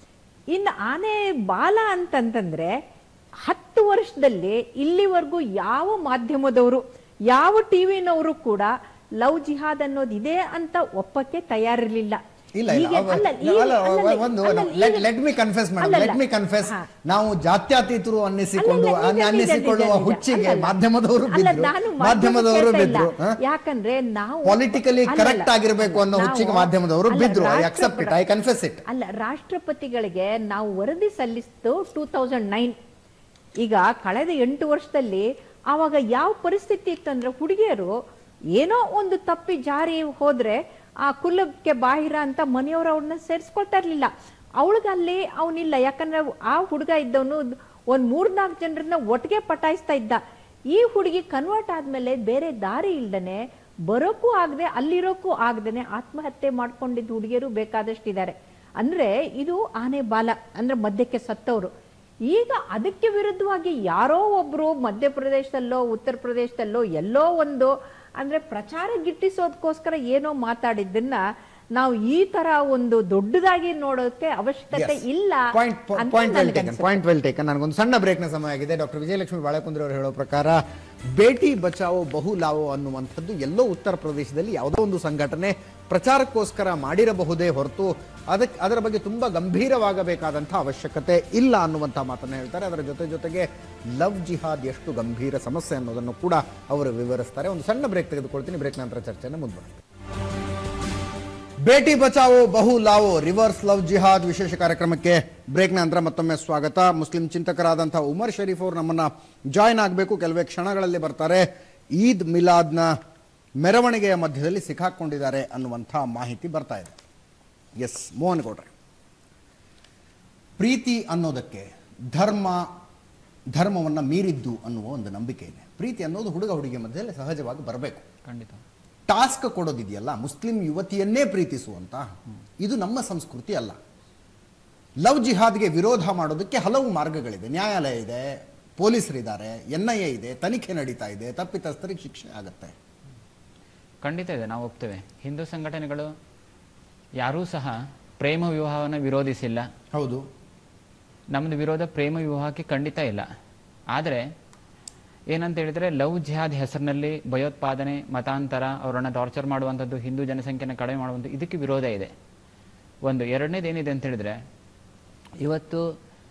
ಇನ್ನು ಆನೆ ಬಾಲ ಅಂತಂತಂದ್ರೆ ಹತ್ತು ವರ್ಷದಲ್ಲಿ ಇಲ್ಲಿವರೆಗೂ ಯಾವ ಮಾಧ್ಯಮದವರು ಯಾವ ಟಿವಿನವರು ಕೂಡ ಲವ್ ಜಿಹಾದ್ ಅನ್ನೋದು ಇದೆ ಅಂತ ಒಪ್ಪಕ್ಕೆ ತಯಾರಿರ್ಲಿಲ್ಲ ಇಲ್ಲ ಇಲ್ಲ ಈಗ- ಅವ- ಅಲ್ಲ, ಅಲ್ಲ, ಈಗ- ಅಲ್ಲ, ಅಲ್ಲಲ್ಲ, ಒಂದು ಅಲ್ಲಲ್ಲ, ಲೆಟ್ ಈಗ- ಲೆಟ್ ಮಿ ಕನ್ಫೆಸ್ ಮೇಡಮ್ ಅಲ್ಲಲ್ಲ. ಲೆಟ್ ಮಿ ಕನ್ಫೆಸ್ ಹಾ. ನಾವು ಜಾತ್ಯತೀತರು ಅನ್ನಿಸಿಕೊಂಡು ಅಲ್ಲಲ್ಲ, ನಿಜ, ನಿಜ, ಅನ್ನಿಸಿಕೊಳ್ಳುವ ನಿಜ, ನಿಜ. ಹುಚ್ಚಿಗೆ ಅಲ್ಲಲ್ಲ. ಮಾಧ್ಯಮದವರು ಅಲ್ಲ, ಬಿದ್ರು ನಾನು ಮಾಧ್ಯಮದವರು ಮಾಧ್ಯಮ ಬಿದ್ರು ಕೇಳ್ತಾ ಇಲ್ಲ. ಯಾಕಂದ್ರೆ ನಾವು ಪೊಲಿಟಿಕಲಿ ಅಲ್ಲಲ್ಲ. ಕರೆಕ್ಟ್ ಆಗಿರ್ಬೇಕು ಅನ್ನೋ ನಾವು- ಹುಚ್ಚಿಗೆ ಮಾಧ್ಯಮದವರು ಅಲ್ಲ, ಬಿದ್ರು ಐ ರಾಷ್ಟ್ರ- accept it I confess it ಅಲ್ಲ ರಾಷ್ಟ್ರಪತಿಗಳಿಗೆ ನಾವು ವರದಿ ಸಲ್ಲಿಸಿದ್ದು ಟೂ ತೌಸಂಡ್ ನೈನ್ ಈಗ ಕಳೆದ ಎಂಟು ವರ್ಷದಲ್ಲಿ ಆವಾಗ ಯಾವ ಪರಿಸ್ಥಿತಿ ಇತ್ತಂದ್ರೆ ಹುಡುಗಿಯರು ಏನೋ ಒಂದು ತಪ್ಪಿ ಜಾರಿ ಹೋದ್ರೆ ಆ ಕುಲಕ್ಕೆ ಬಾಹಿರ ಅಂತ ಮನೆಯವರು ಅವ್ರನ್ನ ಸೇರಿಸ್ಕೊಳ್ತಾ ಇರ್ಲಿಲ್ಲ ಅವಳಿಗಲ್ಲಿ ಅವನಿಲ್ಲ ಯಾಕಂದ್ರೆ ಆ ಹುಡುಗ ಇದ್ದವನು ಒಂದ್ ಮೂರ್ನಾಲ್ಕು ಜನರನ್ನ ಒಟ್ಟಿಗೆ ಪಟಾಯಿಸ್ತಾ ಇದ್ದ ಈ ಹುಡುಗಿ ಕನ್ವರ್ಟ್ ಆದ್ಮೇಲೆ ಬೇರೆ ದಾರಿ ಇಲ್ದನೆ ಬರೋಕ್ಕೂ ಆಗದೆ ಅಲ್ಲಿರೋಕ್ಕೂ ಆಗದೇನೆ ಆತ್ಮಹತ್ಯೆ ಮಾಡ್ಕೊಂಡಿದ್ದ ಹುಡುಗಿಯರು ಬೇಕಾದಷ್ಟಿದ್ದಾರೆ ಅಂದ್ರೆ ಇದು ಆನೆ ಬಾಲ ಅಂದ್ರೆ ಮಧ್ಯಕ್ಕೆ ಸತ್ತವರು ಈಗ ಅದಕ್ಕೆ ವಿರುದ್ಧವಾಗಿ ಯಾರೋ ಒಬ್ರು ಮಧ್ಯಪ್ರದೇಶದಲ್ಲೋ ಉತ್ತರ ಪ್ರದೇಶದಲ್ಲೋ ಎಲ್ಲೋ ಒಂದು ಅಂದ್ರೆ ಪ್ರಚಾರ ಗಿಟ್ಟಿಸೋದಕ್ಕೋಸ್ಕರ ಏನೋ ಮಾತಾಡಿದ್ದನ್ನ ನಾವು ಈ ತರ ಒಂದು ದೊಡ್ಡದಾಗಿ ನೋಡೋಕೆ ಅವಶ್ಯಕತೆ ಇಲ್ಲ ಪಾಯಿಂಟ್ ಅಂತ ಪಾಯಿಂಟ್ ವೆಲ್ ಟೇಕನ್ ನನಗನ್ಸುತ್ತೆ. ಪಾಯಿಂಟ್ ವೆಲ್ ಟೇಕನ್ ನನಗೊಂದು ಸಣ್ಣ ಬ್ರೇಕ್ನ ಸಮಯ ಆಗಿದೆ ಡಾಕ್ಟರ್ ವಿಜಯಲಕ್ಷ್ಮಿ ಬಾಳೆಕುಂದ್ರಿ ಅವರು ಹೇಳೋ ಪ್ರಕಾರ ಬೇಟಿ ಬಚಾವೋ ಬಹು ಲಾವೋ ಅನ್ನುವಂಥದ್ದು ಎಲ್ಲೋ ಉತ್ತರ ಪ್ರದೇಶದಲ್ಲಿ ಯಾವುದೋ ಒಂದು ಸಂಘಟನೆ ಪ್ರಚಾರಕ್ಕೋಸ್ಕರ ಮಾಡಿರಬಹುದೇ ಹೊರತು ಅದಕ್ಕೆ ಅದರ ಬಗ್ಗೆ ತುಂಬಾ ಗಂಭೀರವಾಗಬೇಕಾದಂಥ ಅವಶ್ಯಕತೆ ಇಲ್ಲ ಅನ್ನುವಂಥ ಮಾತನ್ನ ಹೇಳ್ತಾರೆ ಅದರ ಜೊತೆ ಜೊತೆಗೆ ಲವ್ ಜಿಹಾದ್ ಎಷ್ಟು ಗಂಭೀರ ಸಮಸ್ಯೆ ಅನ್ನೋದನ್ನು ಕೂಡ ಅವರು ವಿವರಿಸ್ತಾರೆ ಒಂದು ಸಣ್ಣ ಬ್ರೇಕ್ ತೆಗೆದುಕೊಳ್ತೀನಿ ಬ್ರೇಕ್ ನಂತರ ಚರ್ಚೆಯನ್ನು ಮುಂದುವರಿಸ್ತೀನಿ ಬೇಟಿ Bachao Bahu Lao reverse love ಜಿಹಾದ್ ವಿಶೇಷ ಕಾರ್ಯಕ್ರಮಕ್ಕೆ ಬ್ರೇಕ್ ನಂತರ ಮತ್ತೊಮ್ಮೆ ಸ್ವಾಗತ ಮುಸ್ಲಿಂ ಚಿಂತಕರಾದಂತಹ ಉಮರ್ ಶರೀಫ್ ಅವರು ನಮ್ಮನ್ನ ಜಾಯ್ನ್ ಆಗಬೇಕು ಕೆಲವೇ ಕ್ಷಣಗಳಲ್ಲಿ ಬರ್ತಾರೆ ಈದ್ ಮಿಲಾದ್ನ ಮೆರವಣಿಗೆಯ ಮಧ್ಯದಲ್ಲಿ ಸಿಕ್ಕಾಕೊಂಡಿದ್ದಾರೆ ಅನ್ನುವಂಥ ಮಾಹಿತಿ ಬರ್ತಾ ಇದೆ ಎಸ್ ಮೋಹನ್ ಗೌಡ್ರೆ ಪ್ರೀತಿ ಅನ್ನೋದಕ್ಕೆ ಧರ್ಮ ಧರ್ಮವನ್ನ ಮೀರಿದ್ದು ಅನ್ನುವ ಒಂದು ನಂಬಿಕೆ ಇದೆ ಪ್ರೀತಿ ಅನ್ನೋದು ಹುಡುಗ ಹುಡುಗಿಯ ಮಧ್ಯದಲ್ಲಿ ಸಹಜವಾಗಿ ಬರಬೇಕು ಖಂಡಿತ ಟಾಸ್ಕ್ ಕೊಡೋದಿದೆಯಲ್ಲ ಮುಸ್ಲಿಂ ಯುವತಿಯನ್ನೇ ಪ್ರೀತಿಸುವಂತ ಇದು ನಮ್ಮ ಸಂಸ್ಕೃತಿ ಅಲ್ಲ ಲವ್ ಜಿಹಾದ್ಗೆ ವಿರೋಧ ಮಾಡೋದಕ್ಕೆ ಹಲವು ಮಾರ್ಗಗಳಿದೆ ನ್ಯಾಯಾಲಯ ಇದೆ ಪೊಲೀಸರಿದ್ದಾರೆ ಎನ್ ಐ ಎ ಇದೆ ತನಿಖೆ ನಡೀತಾ ಇದೆ ತಪ್ಪಿತಸ್ಥರಿಗೆ ಶಿಕ್ಷೆ ಆಗುತ್ತೆ ಖಂಡಿತ ಇದೆ ನಾವು ಒಪ್ತೇವೆ ಹಿಂದೂ ಸಂಘಟನೆಗಳು ಯಾರೂ ಸಹ ಪ್ರೇಮ ವಿವಾಹವನ್ನು ವಿರೋಧಿಸಿಲ್ಲ ಹೌದು ನಮ್ಮದು ವಿರೋಧ ಪ್ರೇಮ ವಿವಾಹಕ್ಕೆ ಖಂಡಿತ ಇಲ್ಲ ಆದರೆ ಏನಂತ ಹೇಳಿದ್ರೆ ಲವ್ ಜಿಹಾದ್ ಹೆಸರಿನಲ್ಲಿ ಭಯೋತ್ಪಾದನೆ ಮತಾಂತರ ಅವರನ್ನ ಟಾರ್ಚರ್ ಮಾಡುವಂಥದ್ದು ಹಿಂದೂ ಜನಸಂಖ್ಯೆನ ಕಡಿಮೆ ಮಾಡುವಂಥದ್ದು ಇದಕ್ಕೆ ವಿರೋಧ ಇದೆ ಒಂದು ಎರಡನೇದು ಏನಿದೆ ಅಂತ ಹೇಳಿದ್ರೆ ಇವತ್ತು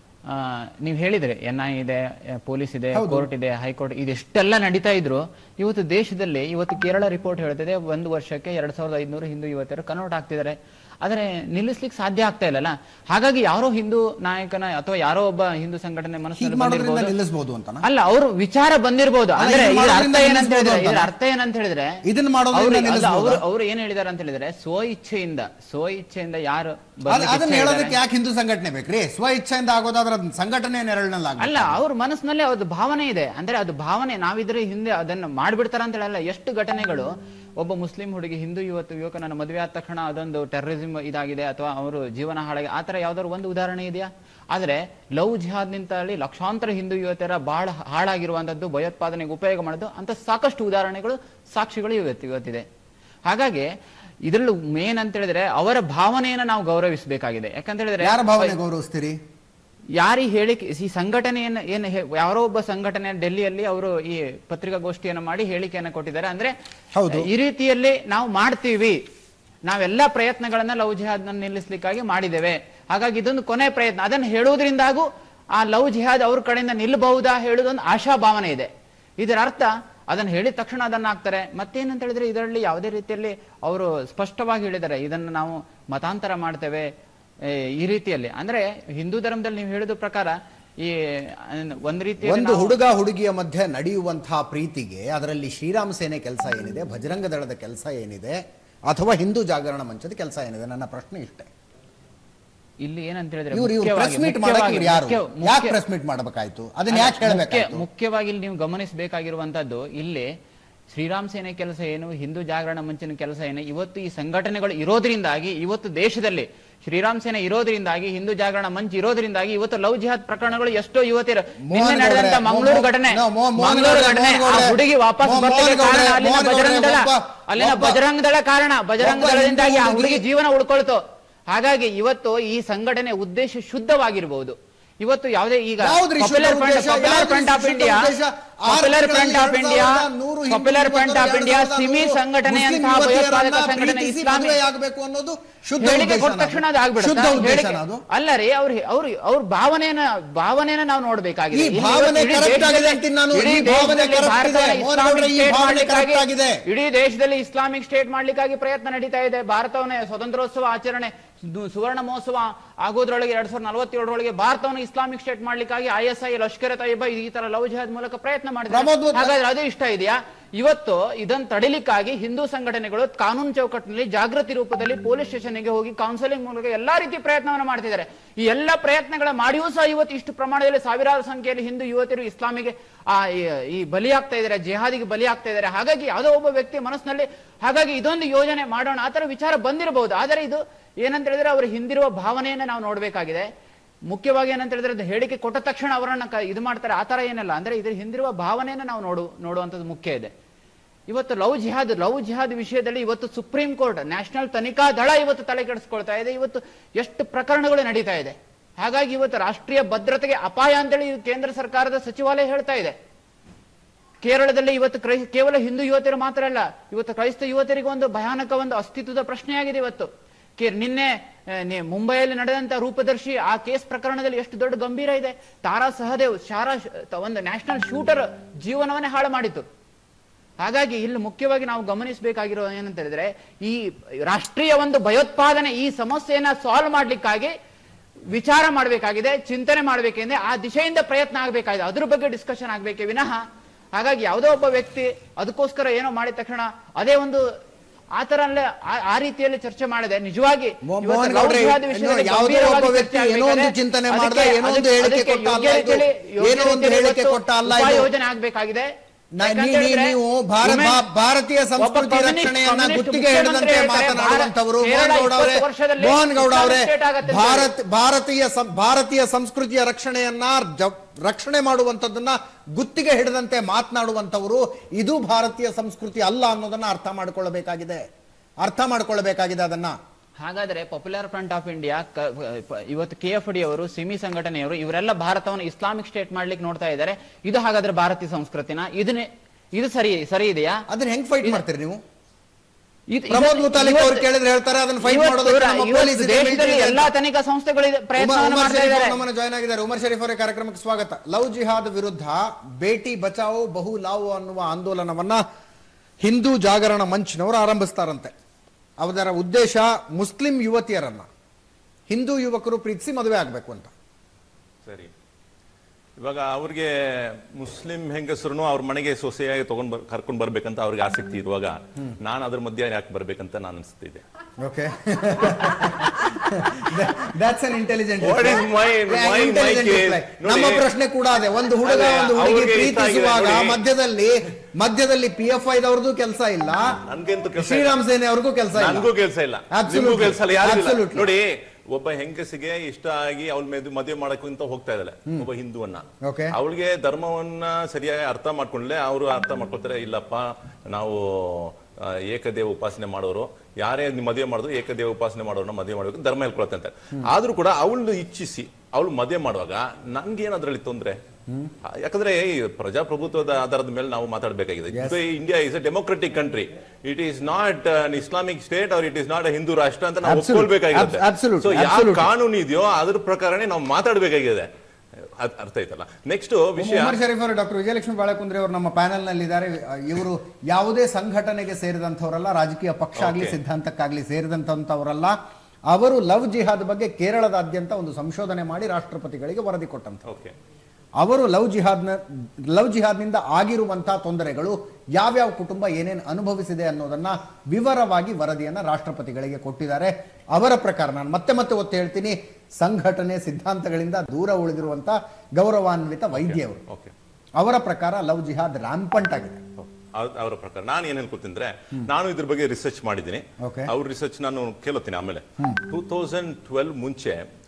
ನೀವು ಹೇಳಿದ್ರೆ ಎನ್ ಐ ಇದೆ ಆ, ಪೊಲೀಸ್ ಇದೆ ಹೌದು. ಕೋರ್ಟ್ ಇದೆ ಹೈಕೋರ್ಟ್ ಇದೆಷ್ಟೆಲ್ಲ ನಡೀತಾ ಇದ್ರು ಇವತ್ತು ದೇಶದಲ್ಲಿ ಇವತ್ತು ಕೇರಳ ರಿಪೋರ್ಟ್ ಹೇಳ್ತಿದೆ ಒಂದು ವರ್ಷಕ್ಕೆ ಎರಡ್ ಸಾವಿರದ ಐದುನೂರು ಹಿಂದೂ ಯುವತಿಯರು ಕನ್ವರ್ಟ್ ಆಗ್ತಿದ್ದಾರೆ ಆದರೆ ನಿಲ್ಲಿಸ್ಲಿಕ್ಕೆ ಸಾಧ್ಯ ಆಗ್ತಾ ಇಲ್ಲಲ್ಲ ಹಾಗಾಗಿ ಯಾರೋ ಹಿಂದೂ ನಾಯಕನ ಅಥವಾ ಯಾರೋ ಒಬ್ಬ ಹಿಂದೂ ಸಂಘಟನೆ ಹೀಗೆ ಮನಸ್ಸಿನಲ್ಲಿ ಮಾಡೋದ್ರಿಂದ ಬಂದಿರ್ಬೋದು. ನಿಲ್ಲಿಸಬಹುದು ಅಂತನಾ ಅಲ್ಲ ಅವರು ವಿಚಾರ ಬಂದಿರಬಹುದು ಅಲ್ಲ, ಅಂದ್ರೆ ಇದನ್ನ ಇದರ ಅರ್ಥ ಮಾಡೋದ್ರಿಂದ ಏನಂತ ಹೇಳಿದ್ರೆ ನಿಲ್ಲಿಸ್ಬೋದು ಇದರ ಅಂತನಾ? ಅರ್ಥ ಏನಂತ ಹೇಳಿದ್ರೆ ಇದನ್ನ ಮಾಡೋದ್ರಿಂದ ಅವ್ರು- ಅಲ್ಲ, ನಿಲ್ಲಿಸ್ಬೋದಾ? ಅವ್ರು ಅವ್ರು ಏನ್ ಹೇಳಿದಾರೆ ಅಂತ ಹೇಳಿದ್ರೆ ಸ್ವ ಇಚ್ಛೆಯಿಂದ ಸ್ವ ಇಚ್ಛೆಯಿಂದ ಯಾರು ಅದ್- ಬರ್ಲಿಕ್ಕೆ ಅದನ್ನ ಇಚ್ಛೆ ಹೇಳೋದಕ್ಕೆ ಇದ್ದಾರೆ- ಯಾಕೆ ಹಿಂದೂ ಸಂಘಟನೆ ಬೇಕ್ರಿ ಸ್ವ ಇಚ್ಛೆಯಿಂದ ಆಗೋದಾದ್ರೆ ಅದ್ ಸಂಘಟನೆ ನೆರಳಿನಲ್ಲಿ ಅಲ್ಲ ಅವ್ರ ಮನಸ್ಸಿನಲ್ಲಿ ಅದು ಭಾವನೆ ಇದೆ ಅಂದ್ರೆ ಅದು ಭಾವನೆ ನಾವಿದ್ರೆ ಹಿಂದೆ ಅದನ್ನ ಮಾಡ್ಬಿಡ್ತಾರ ಅಂತ ಹೇಳಲ್ಲ ಎಷ್ಟು ಘಟನೆಗಳು ಒಬ್ಬ ಮುಸ್ಲಿಂ ಹುಡುಗಿ ಹಿಂದೂ ಯುವತು ಯುವಕ ನನ್ನ ಮದುವೆ ಆದ ತಕ್ಷಣ ಅದೊಂದು ಟೆರರಿಸಂ ಇದಾಗಿದೆ ಅಥವಾ ಅವರು ಜೀವನ ಹಾಳಾಗಿ ಆ ತರ ಯಾವ್ದಾದ್ರು ಒಂದು ಉದಾಹರಣೆ ಇದೆಯಾ ಆದ್ರೆ ಲವ್ ಜಿಹಾದ್ ನಿಂತ ಹೇಳಿ ಲಕ್ಷಾಂತರ ಹಿಂದೂ ಯುವತಿಯರ ಬಹಳ ಹಾಳಾಗಿರುವಂತದ್ದು ಭಯೋತ್ಪಾದನೆಗೆ ಉಪಯೋಗ ಮಾಡೋದು ಅಂತ ಸಾಕಷ್ಟು ಉದಾಹರಣೆಗಳು ಸಾಕ್ಷಿಗಳು ಇವತ್ತು ಇವತ್ತಿದೆ ಹಾಗಾಗಿ ಇದ್ರಲ್ಲೂ ಮೇನ್ ಅಂತ ಹೇಳಿದ್ರೆ ಅವರ ಭಾವನೆಯನ್ನ ನಾವು ಗೌರವಿಸಬೇಕಾಗಿದೆ ಯಾಕಂತ ಹೇಳಿದ್ರೆ ಯಾರ ಭಾವನೆ ಗೌರವಿಸ್ತೀರಿ ಯಾರಿ ಹೇಳಿಕೆ ಈ ಸಂಘಟನೆಯನ್ನ ಏನು ಹೇ- ಯಾರೋ ಒಬ್ಬ ಸಂಘಟನೆ ಡೆಲ್ಲಿಯಲ್ಲಿ ಅವರು ಈ ಪತ್ರಿಕಾಗೋಷ್ಠಿಯನ್ನು ಮಾಡಿ ಹೇಳಿಕೆಯನ್ನು ಕೊಟ್ಟಿದ್ದಾರೆ ಅಂದ್ರೆ ಹೌದು. ಈ ರೀತಿಯಲ್ಲಿ ನಾವು ಮಾಡ್ತೀವಿ ನಾವೆಲ್ಲ ಪ್ರಯತ್ನಗಳನ್ನ ಲವ್ ಜಿಹಾದ್ ನಿಲ್ಲಿಸ್ಲಿಕ್ಕಾಗಿ ಮಾಡಿದ್ದೇವೆ ಹಾಗಾಗಿ ಇದೊಂದು ಕೊನೆ ಪ್ರಯತ್ನ ಅದನ್ನು ಹೇಳುವುದರಿಂದಾಗೂ ಆ ಲವ್ ಜಿಹಾದ್ ಅವ್ರ ಕಡೆಯಿಂದ ನಿಲ್ಲಬಹುದಾ ಹೇಳುದೊಂದು ಆಶಾ ಭಾವನೆ ಇದೆ ಇದರ ಅರ್ಥ ಅದನ್ನ ಹೇಳಿದ ತಕ್ಷಣ ಅದನ್ನ ಹಾಕ್ತಾರೆ ಮತ್ತೇನಂತ ಹೇಳಿದ್ರೆ ಇದರಲ್ಲಿ ಯಾವುದೇ ರೀತಿಯಲ್ಲಿ ಅವರು ಸ್ಪಷ್ಟವಾಗಿ ಹೇಳಿದ್ದಾರೆ ಇದನ್ನು ನಾವು ಮತಾಂತರ ಮಾಡ್ತೇವೆ ಏ, ಈ ರೀತಿಯಲ್ಲಿ ಅಂದ್ರೆ ಹಿಂದೂ ಧರ್ಮದಲ್ಲಿ ನೀವು ಹೇಳಿದ ಪ್ರಕಾರ ಈ ಅಹ್, ಒಂದ್ ರೀತಿಯಲ್ಲಿ ಒಂದು ನಾವು- ಹುಡುಗ ಹುಡುಗಿಯ ಮಧ್ಯೆ ನಡೆಯುವಂತಹ ಪ್ರೀತಿಗೆ ಅದರಲ್ಲಿ ಶ್ರೀರಾಮ ಸೇನೆ ಕೆಲಸ ಏನಿದೆ ಭಜರಂಗ ದಳದ ಕೆಲಸ ಏನಿದೆ ಅಥವಾ ಹಿಂದೂ ಜಾಗರಣ ಮಂಚದ ಕೆಲಸ ಏನಿದೆ ನನ್ನ ಪ್ರಶ್ನೆ ಇಷ್ಟೇ ಇಲ್ಲಿ ಏನಂತ ಹೇಳಿದ್ರೆ ಇವ್ರು ಇವ್ರು ಮುಖ್ಯವಾಗಿ- ಪ್ರೆಸ್ ಮೀಟ್ ಮಾಡಕ್ಕೆ ಮುಖ್ಯವಾಗಿ- ಇವ್ರು ಯಾರು ಮುಖ್ಯ- ಯಾಕೆ ಮುಖ್ಯ- ಪ್ರೆಸ್ ಮೀಟ್ ಮಾಡಬೇಕಾಯ್ತು ಅದನ್ನ ಅಲ್ಲ, ಯಾಕೆ ಮುಖ್ಯ- ಹೇಳಬೇಕಾಯ್ತು ಮುಖ್ಯವಾಗಿ ಇಲ್ಲಿ ನೀವು ಗಮನಿಸಬೇಕಾಗಿರುವಂತದ್ದು ಇಲ್ಲಿ ಶ್ರೀರಾಮ್ ಸೇನೆ ಕೆಲಸ ಏನು ಹಿಂದೂ ಜಾಗರಣ ಮಂಚಿನ ಕೆಲಸ ಏನು ಇವತ್ತು ಈ ಸಂಘಟನೆಗಳು ಇರೋದ್ರಿಂದಾಗಿ ಇವತ್ತು ದೇಶದಲ್ಲಿ ಶ್ರೀರಾಮ್ ಸೇನೆ ಇರೋದ್ರಿಂದಾಗಿ ಹಿಂದೂ ಜಾಗರಣ ಮಂಚ್ ಇರೋದ್ರಿಂದಾಗಿ ಇವತ್ತು ಲವ್ ಜಿಹಾದ್ ಪ್ರಕರಣಗಳು ಎಷ್ಟೋ ಯುವತಿಯರು ನಿನ್ನೆ ಮೋಹನ್ ನಡೆದಂತ ಗೌಡ್ರೆ, ಮಂಗಳೂರು ಮೋಹನ್- ಘಟನೆ ನೋ, ಮೋಹನ್ ಮಂಗಳೂರು ಗೌಡ್ರೆ, ಘಟನೆ ಮೋಹನ್ ಆ ಗೌಡ್ರೆ, ಹುಡುಗಿ ವಾಪಸ್ ಮೋಹನ್ ಬರ್ಲಿಕ್ಕೆ ಗೌಡ್ರೆ, ಕಾರಣ ಅಲ್ಲಿನ ಮೋಹನ್ ಗೌಡ್ರೆ, ಬಜರಂಗ ದಳ ಒಬ್ಬ- ಅಲ್ಲಿನ ಒಬ್ಬ- ಬಜರಂಗ ದಳ ಕಾರಣ ಬಜರಂಗ ಒಬ್ಬ ದಳದಿಂದಾಗಿ ಆ ಹಿಂದೂ ಹುಡುಗಿ ಹುಡುಗಿ- ಜೀವನ ಉಳ್ಕೊಳ್ತು ಹಾಗಾಗಿ ಇವತ್ತು ಈ ಸಂಘಟನೆ ಉದ್ದೇಶ ಶುದ್ಧವಾಗಿರಬಹುದು ಇವತ್ತು ಯಾವುದೇ ಈಗ ಯಾವ್ದ್ರಿ ಶುದ್ಧ ಪಾಪ್ಯುಲರ್ ಫ್ರಂಟ್ ಉದ್ದೇಶ? ಪಾಪ್ಯುಲರ್ ಯಾವ್ದ್ರಿ ಫ್ರಂಟ್ ಆಫ್ ಶುದ್ಧ ಇಂಡಿಯಾ ಉದ್ದೇಶ? ಆರು ಪಾಪ್ಯುಲರ್ ತಿಂಗಳಲ್ಲಿ ಫ್ರಂಟ್ ಆಫ್ ಎರಡು ಇಂಡಿಯಾ ಸಾವಿರದ ನೂರು ಹಿಂದೂ ಪಾಪ್ಯುಲರ್ ಫ್ರಂಟ್ ಆಫ್ ಯುವಕರು, ಇಂಡಿಯಾ ಎರಡು ಸಿಮಿ ಸಾವಿರದ ಸಂಘಟನೆಯಂತಹ ಮುಸ್ಲಿಂ ಭಯೋತ್ಪಾದಕ ಯುವತಿಯರನ್ನ ಸಂಘಟನೆ ಪ್ರೀತಿಸಿ ಇಸ್ಲಾಮಿಕ್ ಮದುವೆ ಆಗ್ಬೇಕು ಅನ್ನೋದು ಶುದ್ಧ ಹೇಳಿಕೆ ಕೊಟ್ಟ ಉದ್ದೇಶನ ತಕ್ಷಣ ಅದು? ಅದು ಶುದ್ಧ ಆಗ್ಬಿಡುತ್ತೆ ಉದ್ದೇಶನ ಹೇಳಿಕೆ- ಅದು ಅಲ್ಲ ರೀ ಅವ್ರ ಅವ್ರ ಅವ್ರ ಭಾವನೆನ ಭಾವನೆನ ನಾವು ನೋಡ್ಬೇಕಾಗಿದೆ ಈ ಇಲ್ಲಿ ಭಾವನೆ ಇಡೀ correct ಆಗಿದೆ ದೇಶದಲ್ಲಿ- ಅಂತೀನಿ ನಾನು. ಇಡೀ ಈ ಭಾವನೆ ದೇಶದಲ್ಲಿ correct ಇದೆ. ಭಾರತವನ್ನ ಮೋಹನ್ ಅವರೇ, ಈ ಇಸ್ಲಾಮಿಕ್ ಸ್ಟೇಟ್ ಭಾವನೆ correct ಮಾಡ್ಲಿಕ್ಕಾಗಿ- ಆಗಿದೆ. ಇಡೀ ದೇಶದಲ್ಲಿ ಇಸ್ಲಾಮಿಕ್ ಸ್ಟೇಟ್ ಮಾಡ್ಲಿಕ್ಕಾಗಿ ಪ್ರಯತ್ನ ನಡೀತಾ ಇದೆ ಭಾರತವನ್ನ ಸ್ವತಂತ್ರೋತ್ಸವ ಆಚರಣೆ ದು- ಸುವರ್ಣ ಮಹೋತ್ಸವ ಆಗೋದ್ರೊಳಗೆ ಎರಡ್ ಸಾವಿರದ ನಲವತ್ತೇಳರೊಳಗೆ ಭಾರತವನ್ನು ಇಸ್ಲಾಮಿಕ್ ಸ್ಟೇಟ್ ಮಾಡ್ಲಿಕ್ಕಾಗಿ I S I Lashkar Taiba ಈ ತರ ಲವ್ ಜಿಹಾದ್ ಮೂಲಕ ಪ್ರಯತ್ನ ಮಾಡಿದ್ದಾರೆ ಪ್ರಮೋದ್ ಮುತ್ತ- ಹಾಗಾದ್ರೆ ಅದು ಇಷ್ಟ ಇದೆಯಾ ಇವತ್ತು ಇದನ್ನ ತಡಿಲಿಕ್ಕಾಗಿ ಹಿಂದೂ ಸಂಘಟನೆಗಳು ಕಾನೂನು ಚೌಕಟ್ಟಿನಲ್ಲಿ ಜಾಗೃತಿ ರೂಪದಲ್ಲಿ ಪೊಲೀಸ್ ಸ್ಟೇಷನ್ಗೆ ಹೋಗಿ ಕೌನ್ಸಿಲಿಂಗ್ ಮೂಲಕ ಎಲ್ಲಾ ರೀತಿ ಪ್ರಯತ್ನವನ್ನು ಮಾಡ್ತಿದ್ದಾರೆ ಈ ಎಲ್ಲ ಪ್ರಯತ್ನಗಳ ಮಾಡಿಯೂ ಸಹ ಇವತ್ತು ಇಷ್ಟು ಪ್ರಮಾಣದಲ್ಲಿ ಸಾವಿರಾರು ಸಂಖ್ಯೆಯಲ್ಲಿ ಹಿಂದೂ ಯುವತಿಯರು ಇಸ್ಲಾಮಿಗೆ ಆ ಈ- ಈ ಬಲಿಯಾಗ್ತಾ ಇದ್ದಾರೆ ಜಿಹಾದಿಗೆ ಬಲಿಯಾಗ್ತಾ ಇದ್ದಾರೆ ಹಾಗಾಗಿ ಯಾವುದೋ ಒಬ್ಬ ವ್ಯಕ್ತಿ ಮನಸ್ಸಿನಲ್ಲಿ ಹಾಗಾಗಿ ಇದೊಂದು ಯೋಜನೆ ಮಾಡೋಣ ಆತರ ವಿಚಾರ ಬಂದಿರಬಹುದು ಆದರೆ ಇದು ಏನಂತ ಹೇಳಿದ್ರೆ ಅವರು ಹಿಂದಿರುವ ಭಾವನೆಯನ್ನ ನಾವು ನೋಡ್ಬೇಕಾಗಿದೆ ಮುಖ್ಯವಾಗಿ ಏನಂತ ಹೇಳಿದ್ರೆ ಅದು ಹೇಳಿಕೆ ಕೊಟ್ಟ ತಕ್ಷಣ ಅವರನ್ನ ಕ- ಇದು ಮಾಡ್ತಾರೆ ಆತರ ಏನಲ್ಲ ಅಂದ್ರೆ ಇದ್ರ ಹಿಂದಿರುವ ಭಾವನೆಯನ್ನ ನಾವು ನೋಡು ನೋಡುವಂಥದ್ದು ಮುಖ್ಯ ಇದೆ ಇವತ್ತು ಲವ್ ಜಿಹಾದ್ ಲವ್ ಜಿಹಾದ್ ವಿಷಯದಲ್ಲಿ ಇವತ್ತು ಸುಪ್ರೀಂ ಕೋರ್ಟ್ ನ್ಯಾಷನಲ್ ತನಿಖಾ ದಳ ಇವತ್ತು ತಲೆ ಕೆಡಿಸ್ಕೊಳ್ತಾ ಇದೆ ಇವತ್ತು ಎಷ್ಟು ಪ್ರಕರಣಗಳು ನಡೀತಾ ಇದೆ ಹಾಗಾಗಿ ಇವತ್ತು ರಾಷ್ಟ್ರೀಯ ಭದ್ರತೆಗೆ ಅಪಾಯ ಅಂತೇಳಿ ಕೇಂದ್ರ ಸರ್ಕಾರದ ಸಚಿವಾಲಯ ಹೇಳ್ತಾ ಇದೆ ಕೇರಳದಲ್ಲಿ ಇವತ್ತು ಕ್ರೈ ಕೇವಲ ಹಿಂದೂ ಯುವತಿಯರು ಮಾತ್ರ ಅಲ್ಲ ಇವತ್ತು ಕ್ರೈಸ್ತ ಯುವತಿಯರಿಗೆ ಒಂದು ಭಯಾನಕ ಒಂದು ಅಸ್ತಿತ್ವದ ಪ್ರಶ್ನೆಯಾಗಿದೆ ಇವತ್ತು ಕೇ- ನಿನ್ನೆ ಆ, ನಿ- ಮುಂಬೈಯಲ್ಲಿ ನಡೆದಂತ ರೂಪದರ್ಶಿ ಆ ಕೇಸ್ ಪ್ರಕರಣದಲ್ಲಿ ಎಷ್ಟು ದೊಡ್ಡ ಗಂಭೀರ ಇದೆ ತಾರಾ ಸಹದೇವ್ ಶಾರಾ ಶ್- ತ- ಒಂದು ನ್ಯಾಷನಲ್ ಶೂಟರ್ ಜೀವನವನ್ನೇ ಹಾಳು ಮಾಡಿತು ಹಾಗಾಗಿ ಇಲ್ಲಿ ಮುಖ್ಯವಾಗಿ ನಾವು ಗಮನಿಸಬೇಕಾಗಿರೋ ಏನಂತ ಹೇಳಿದ್ರೆ ಈ ರಾಷ್ಟ್ರೀಯ ಒಂದು ಭಯೋತ್ಪಾದನೆ ಈ ಸಮಸ್ಯೆಯನ್ನ ಸಾಲ್ವ್ ಮಾಡ್ಲಿಕ್ಕಾಗಿ ವಿಚಾರ ಮಾಡಬೇಕಾಗಿದೆ ಚಿಂತನೆ ಮಾಡಬೇಕೆಂದ್ರೆ ಆ ದಿಶೆಯಿಂದ ಪ್ರಯತ್ನ ಆಗಬೇಕಾಗಿದೆ ಅದ್ರ ಬಗ್ಗೆ ಡಿಸ್ಕಷನ್ ಆಗ್ಬೇಕೆ ವಿನಃ ಹಾಗಾಗಿ ಯಾವುದೋ ಒಬ್ಬ ವ್ಯಕ್ತಿ ಅದಕ್ಕೋಸ್ಕರ ಏನೋ ಮಾಡಿದ ತಕ್ಷಣ ಅದೇ ಒಂದು ಆ ತರ ಅಲ್ಲೇ ಆ- ಆ ರೀತಿಯಲ್ಲಿ ಚರ್ಚೆ ಮಾಡಿದೆ ನಿಜವಾಗಿ ಮೋ- ಇವತ್ತು ಮೋಹನ್ ಲವ್ ಗೌಡ್ರೆ, ಜಿಹಾದ್ ಏನೋ ವಿಷಯದಲ್ಲಿ ಯಾವುದೋ ಗಂಭೀರವಾಗಿ ಒಬ್ಬ ಚರ್ಚೆ ವ್ಯಕ್ತಿ ಏನೋ ಒಂದು ಆಗ್ಬೇಕಾದ್ರೆ ಚಿಂತನೆ ಅದಕ್ಕೆ- ಮಾಡ್ದ, ಏನೋ ಒಂದು ಅದಕ್ಕೆ- ಹೇಳಿಕೆ ಅದಕ್ಕೆ ಕೊಟ್ಟ ಅಲ್ಲ ಯೋಗ್ಯ ಇದು. ರೀತಿಯಲ್ಲಿ- ಯೋಗ್ಯ ಏನೋ ಒಂದು ರೀತಿಯಲ್ಲಿ ಹೇಳಿಕೆ ಇವತ್ತು ಕೊಟ್ಟ ಅಲ್ಲ ಇದು. ಉಪಯೋಜನೆ ಆಗ್ಬೇಕಾಗಿದೆ ನ- ಯಾಕಂತ ನೀ- ನೀ- ಹೇಳಿದ್ರೆ ನೀವು ಭಾರ- women- ಭಾ- ಭಾರತೀಯ ಒಬ್ಬ ಸಂಸ್ಕೃತಿ ಕಮ್ಯುನಿಸ್ಟ್- ರಕ್ಷಣೆಯನ್ನ ಕಮ್ಯುನಿಸ್ಟ್ ಗುತ್ತಿಗೆ ಮುಖ್ಯಮಂತ್ರಿ ಹಿಡಿದಂತೆ ಹೇಳ್ತಾರೆ, ಮಾತನಾಡುವಂತವರು ಭಾರತ- ಮೋಹನ್ ಗೌಡ ಅವರೇ ಇಪ್ಪತ್ತು ವರ್ಷದಲ್ಲಿ ಮೋಹನ್ ಗೌಡ ಅವರೇ ಇಸ್ಲಾಮಿಕ್ ಸ್ಟೇಟ್ ಆಗತ್ತೆ ಅಂತ ಭಾರತ್ ಭಾರತೀಯ ಸಂ- ಭಾರತೀಯ ಸಂಸ್ಕೃತಿಯ ರಕ್ಷಣೆಯನ್ನ ಜ- ರಕ್ಷಣೆ ಮಾಡುವಂತದ್ದನ್ನ ಗುತ್ತಿಗೆ ಹಿಡಿದಂತೆ ಮಾತನಾಡುವಂತವರು ಇದು ಭಾರತೀಯ ಸಂಸ್ಕೃತಿ ಅಲ್ಲ ಅನ್ನೋದನ್ನ ಅರ್ಥ ಮಾಡ್ಕೊಳ್ಬೇಕಾಗಿದೆ ಅರ್ಥ ಮಾಡ್ಕೊಳ್ಬೇಕಾಗಿದೆ ಅದನ್ನ ಹಾಗಾದ್ರೆ ಪಾಪ್ಯುಲರ್ ಫ್ರಂಟ್ ಆಫ್ ಇಂಡಿಯಾ ಕ- ಪ- ಇವತ್ತು ಕೆ ಎಫ್ ಡಿ ಅವರು ಸಿಮಿ ಸಂಘಟನೆಯವರು ಇವರೆಲ್ಲ ಭಾರತವನ್ನು ಇಸ್ಲಾಮಿಕ್ ಸ್ಟೇಟ್ ಮಾಡ್ಲಿಕ್ಕೆ ನೋಡ್ತಾ ಇದ್ದಾರೆ ಇದು ಹಾಗಾದ್ರೆ ಭಾರತೀಯ ಸಂಸ್ಕೃತಿನ ಇದನ್ನೇ ಇದು ಸರಿ ಸರಿ ಇದೆಯಾ ಅದನ್ನ ಹೆಂಗ್ ಫೈಟ್ ಮಾಡ್ತೀರಿ ನೀವು ಇದು- ಪ್ರಮೋದ್ ಇವತ್ತು- ಮುತಾಲಿಕ್ ಅವ್ರು ಕೇಳಿದ್ರೆ ಹೇಳ್ತಾರೆ ಅದನ್ನ ಫೈಟ್ ಇವತ್ತು ಮಾಡೋದಕ್ಕೆ ನಮ್ಮ ಇವತ್ತು ಪೊಲೀಸ್ ಇದೆ, ದೇಶದಲ್ಲಿ military ಇದೆ ಎಲ್ಲಾ ಅಂತ. ತನಿಖಾ ಸಂಸ್ಥೆಗಳು ಇದು ಉಮರ್ ಪ್ರಯತ್ನವನ್ನು ಉಮರ್ ಮಾಡ್ತಾ ಶರೀಫ್ ಇದ್ದಾರೆ ಅವರು ನಮ್ಮನ್ನ ಜಾಯ್ನ್ ಆಗಿದ್ದಾರೆ ಉಮರ್ ಶರೀಫ್ ಅವರ ಕಾರ್ಯಕ್ರಮಕ್ಕೆ ಸ್ವಾಗತ ಲವ್ ಜಿಹಾದ್ ವಿರುದ್ಧ ಬೇಟಿ ಬಚಾವೋ ಬಹು ಲಾವೋ ಅನ್ನುವ ಆಂದೋಲನವನ್ನ ಹಿಂದೂ ಜಾಗರಣ ಮಂಚ್ನವರು ಆರಂಭಿಸ್ತಾರಂತೆ ಅವರ ಉದ್ದೇಶ ಮುಸ್ಲಿಂ ಯುವತಿಯರನ್ನ ಹಿಂದೂ ಯುವಕರು ಪ್ರೀತಿಸಿ ಮದುವೆ ಆಗ್ಬೇಕು ಅಂತ ಸರಿ ಇವಾಗ ಅವ್ರಿಗೆ ಮುಸ್ಲಿಂ ಹೆಂಗಸರು ಅವ್ರ ಮನೆಗೆ ಸೊಸೆಯಾಗಿ ತಗೊಂಡ್ ಬರ್ ಕರ್ಕೊಂಡ್ ಬರ್ಬೇಕಂತ ಅವ್ರಿಗೆ ಆಸಕ್ತಿ ಇರುವಾಗ ನಾನು ಅದ್ರ ಮಧ್ಯೆ ಯಾಕೆ ಬರ್ಬೇಕಂತ ನಾನು ಅನಿಸ್ತಿದೆ okay that's an intelligent What is my- my- my case? ನಮ್ಮ ನೋಡಿ, ಪ್ರಶ್ನೆ ಕೂಡ ಅದೇ ಒಂದು ಹುಡುಗ ಅದೇ, ಒಂದು ಹುಡುಗಿ ಅವ್ರಿಗೆ ಇಷ್ಟ ಆಗಿದೆ ಪ್ರೀತಿಸುವಾಗ ನೋಡಿ. ಮಧ್ಯದಲ್ಲಿ ಮಧ್ಯದಲ್ಲಿ ಪಿ ಎಫ್ ಐದವ್ರದ್ದು ಕೆಲಸ ಇಲ್ಲ ನನ್ಗಂತೂ ಕೆಲ್ಸ ಇಲ್ಲ. ಶ್ರೀರಾಮ್ ಸೇನೆ ಅವ್ರಿಗೂ ಕೆಲಸ ಇಲ್ಲ ನನಗೂ ಕೆಲಸ ಇಲ್ಲ Absolutely. ನಿಮಗೂ ಕೆಲಸ ಇಲ್ಲ ಯಾರಿಗೂ ಇಲ್ಲ. Absolutely. ನೋಡಿ ಒಬ್ಬ ಹೆಂಗಸಿಗೆ ಇಷ್ಟ ಆಗಿ ಅವಳ ಮದುವೆ ಮಾಡಕ್ಕಂತ ಹೋಗ್ತಾ ಇದ್ದಾಳೆ ಒಬ್ಬ ಹಿಂದುವನ್ನ Okay. ಅವಳಿಗೆ ಧರ್ಮವನ್ನ ಸರಿಯಾಗಿ ಅರ್ಥ ಮಾಡ್ಕೊಂಡ್ಲೆ ಅವರು ಅರ್ಥ ಮಾಡ್ಕೊಳ್ತಾರೆ ಇಲ್ಲಪ್ಪ ನಾವು ಆ, ಏಕದೇವ ಉಪಾಸನೆ ಮಾಡೋರು ಯಾರೇ ನಿಮ್ ಮದುವೆ ಮಾಡಿದ್ರು ಏಕದೇವ ಉಪಾಸನೆ ಮಾಡೋರ್ನ ಮದುವೆ ಮಾಡಬೇಕು ಧರ್ಮ ಹೇಳ್ಕೊಳತ್ತೆ ಅಂತ ಆದ್ರೂ ಕೂಡ ಅವಳು ಇಚ್ಛಿಸಿ ಅವಳು ಮದುವೆ ಮಾಡುವಾಗ ನನ್ಗೇನ್ ಅದ್ರಲ್ಲಿ ತೊಂದ್ರೆ ಆ, ಯಾಕಂದ್ರೆ ಈ ಪ್ರಜಾಪ್ರಭುತ್ವದ ಆಧಾರದ ಮೇಲೆ ನಾವು ಮಾತಾಡಬೇಕಾಗಿದೆ India is a democratic country it is not an Islamic state or it is not a Hindu rashtra ಅಂತ ನಾವು Absolutely. ಒಪ್ಕೊಳ್ಬೇಕಾಗಿರುತ್ತೆ Ab- absolutely. ಸೊ ಯಾವ Absolutely. ಕಾನೂನು ಇದೆಯೋ ಅದ್ರ ಪ್ರಕಾರನೇ ನಾವು ಮಾತಾಡಬೇಕಾಗಿದೆ ಅದ್ ಅರ್ಥ ಆಯ್ತಲ್ಲ ನೆಕ್ಸ್ಟ್ ವಿಷಯ ಉಮರ್ ಶರೀಫ್ ಅವರು ಡಾಕ್ಟರ್ ವಿಜಯಲಕ್ಷ್ಮಿ ಬಾಳಕುಂದ್ರಿ ಅವರು ನಮ್ಮ ಪ್ಯಾನೆಲ್ ನಲ್ಲಿ ಇದ್ದಾರೆ ಇವರು ಯಾವುದೇ ಸಂಘಟನೆಗೆ ಸೇರಿದಂತವರಲ್ಲ ರಾಜಕೀಯ ಪಕ್ಷ ಆಗ್ಲಿ Okay. ಸಿದ್ಧಾಂತಕ್ಕಾಗ್ಲಿ ಸೇರಿದಂತವರಲ್ಲ ಅವರು ಲವ್ ಜಿಹಾದ್ ಬಗ್ಗೆ ಕೇರಳದಾದ್ಯಂತ ಒಂದು ಸಂಶೋಧನೆ ಮಾಡಿ ರಾಷ್ಟ್ರಪತಿಗಳಿಗೆ ವರದಿ ಕೊಟ್ಟಂತ ಓಕೆ ಅವರು ಲವ್ ಜಿಹಾದ್ನ ಲವ್ ಜಿಹಾದ್ನಿಂದ ಆಗಿರುವಂತಹ ತೊಂದರೆಗಳು ಯಾವ್ಯಾವ ಕುಟುಂಬ ಏನೇನು ಅನುಭವಿಸಿದೆ ಅನ್ನೋದನ್ನ ವಿವರವಾಗಿ ವರದಿಯನ್ನ ರಾಷ್ಟ್ರಪತಿಗಳಿಗೆ ಕೊಟ್ಟಿದ್ದಾರೆ ಅವರ ಪ್ರಕಾರ ನಾನು ಮತ್ತೆ ಮತ್ತೆ ಒತ್ತು ಹೇಳ್ತೀನಿ ಸಂಘಟನೆ ಸಿದ್ಧಾಂತಗಳಿಂದ ದೂರ ಉಳಿದಿರುವಂತ ಗೌರವಾನ್ವಿತ ವೈದ್ಯವರು ಓಕೆ ಅವರ ಪ್ರಕಾರ ಲವ್ ಜಿಹಾದ್ ರ್ಯಾಂಪಂಟ್ ಆಗಿದೆ ಅದ್- ಅವರ ಪ್ರಕಾರ ನಾನು ಏನ್ ಅನ್ಕೊಳ್ತೀನಿ ನಾನು ಇದ್ರ ಬಗ್ಗೆ ರಿಸರ್ಚ್ ಮಾಡಿದ್ದೀನಿ Okay. ಅವ್ರ ರಿಸರ್ಚ್ ನಾನು ಕೇಳುತ್ತೀನಿ ಆಮೇಲೆ ಟೂ ತೌಸಂಡ್ ಟ್ವೆಲ್ವ್ ಮುಂಚೆ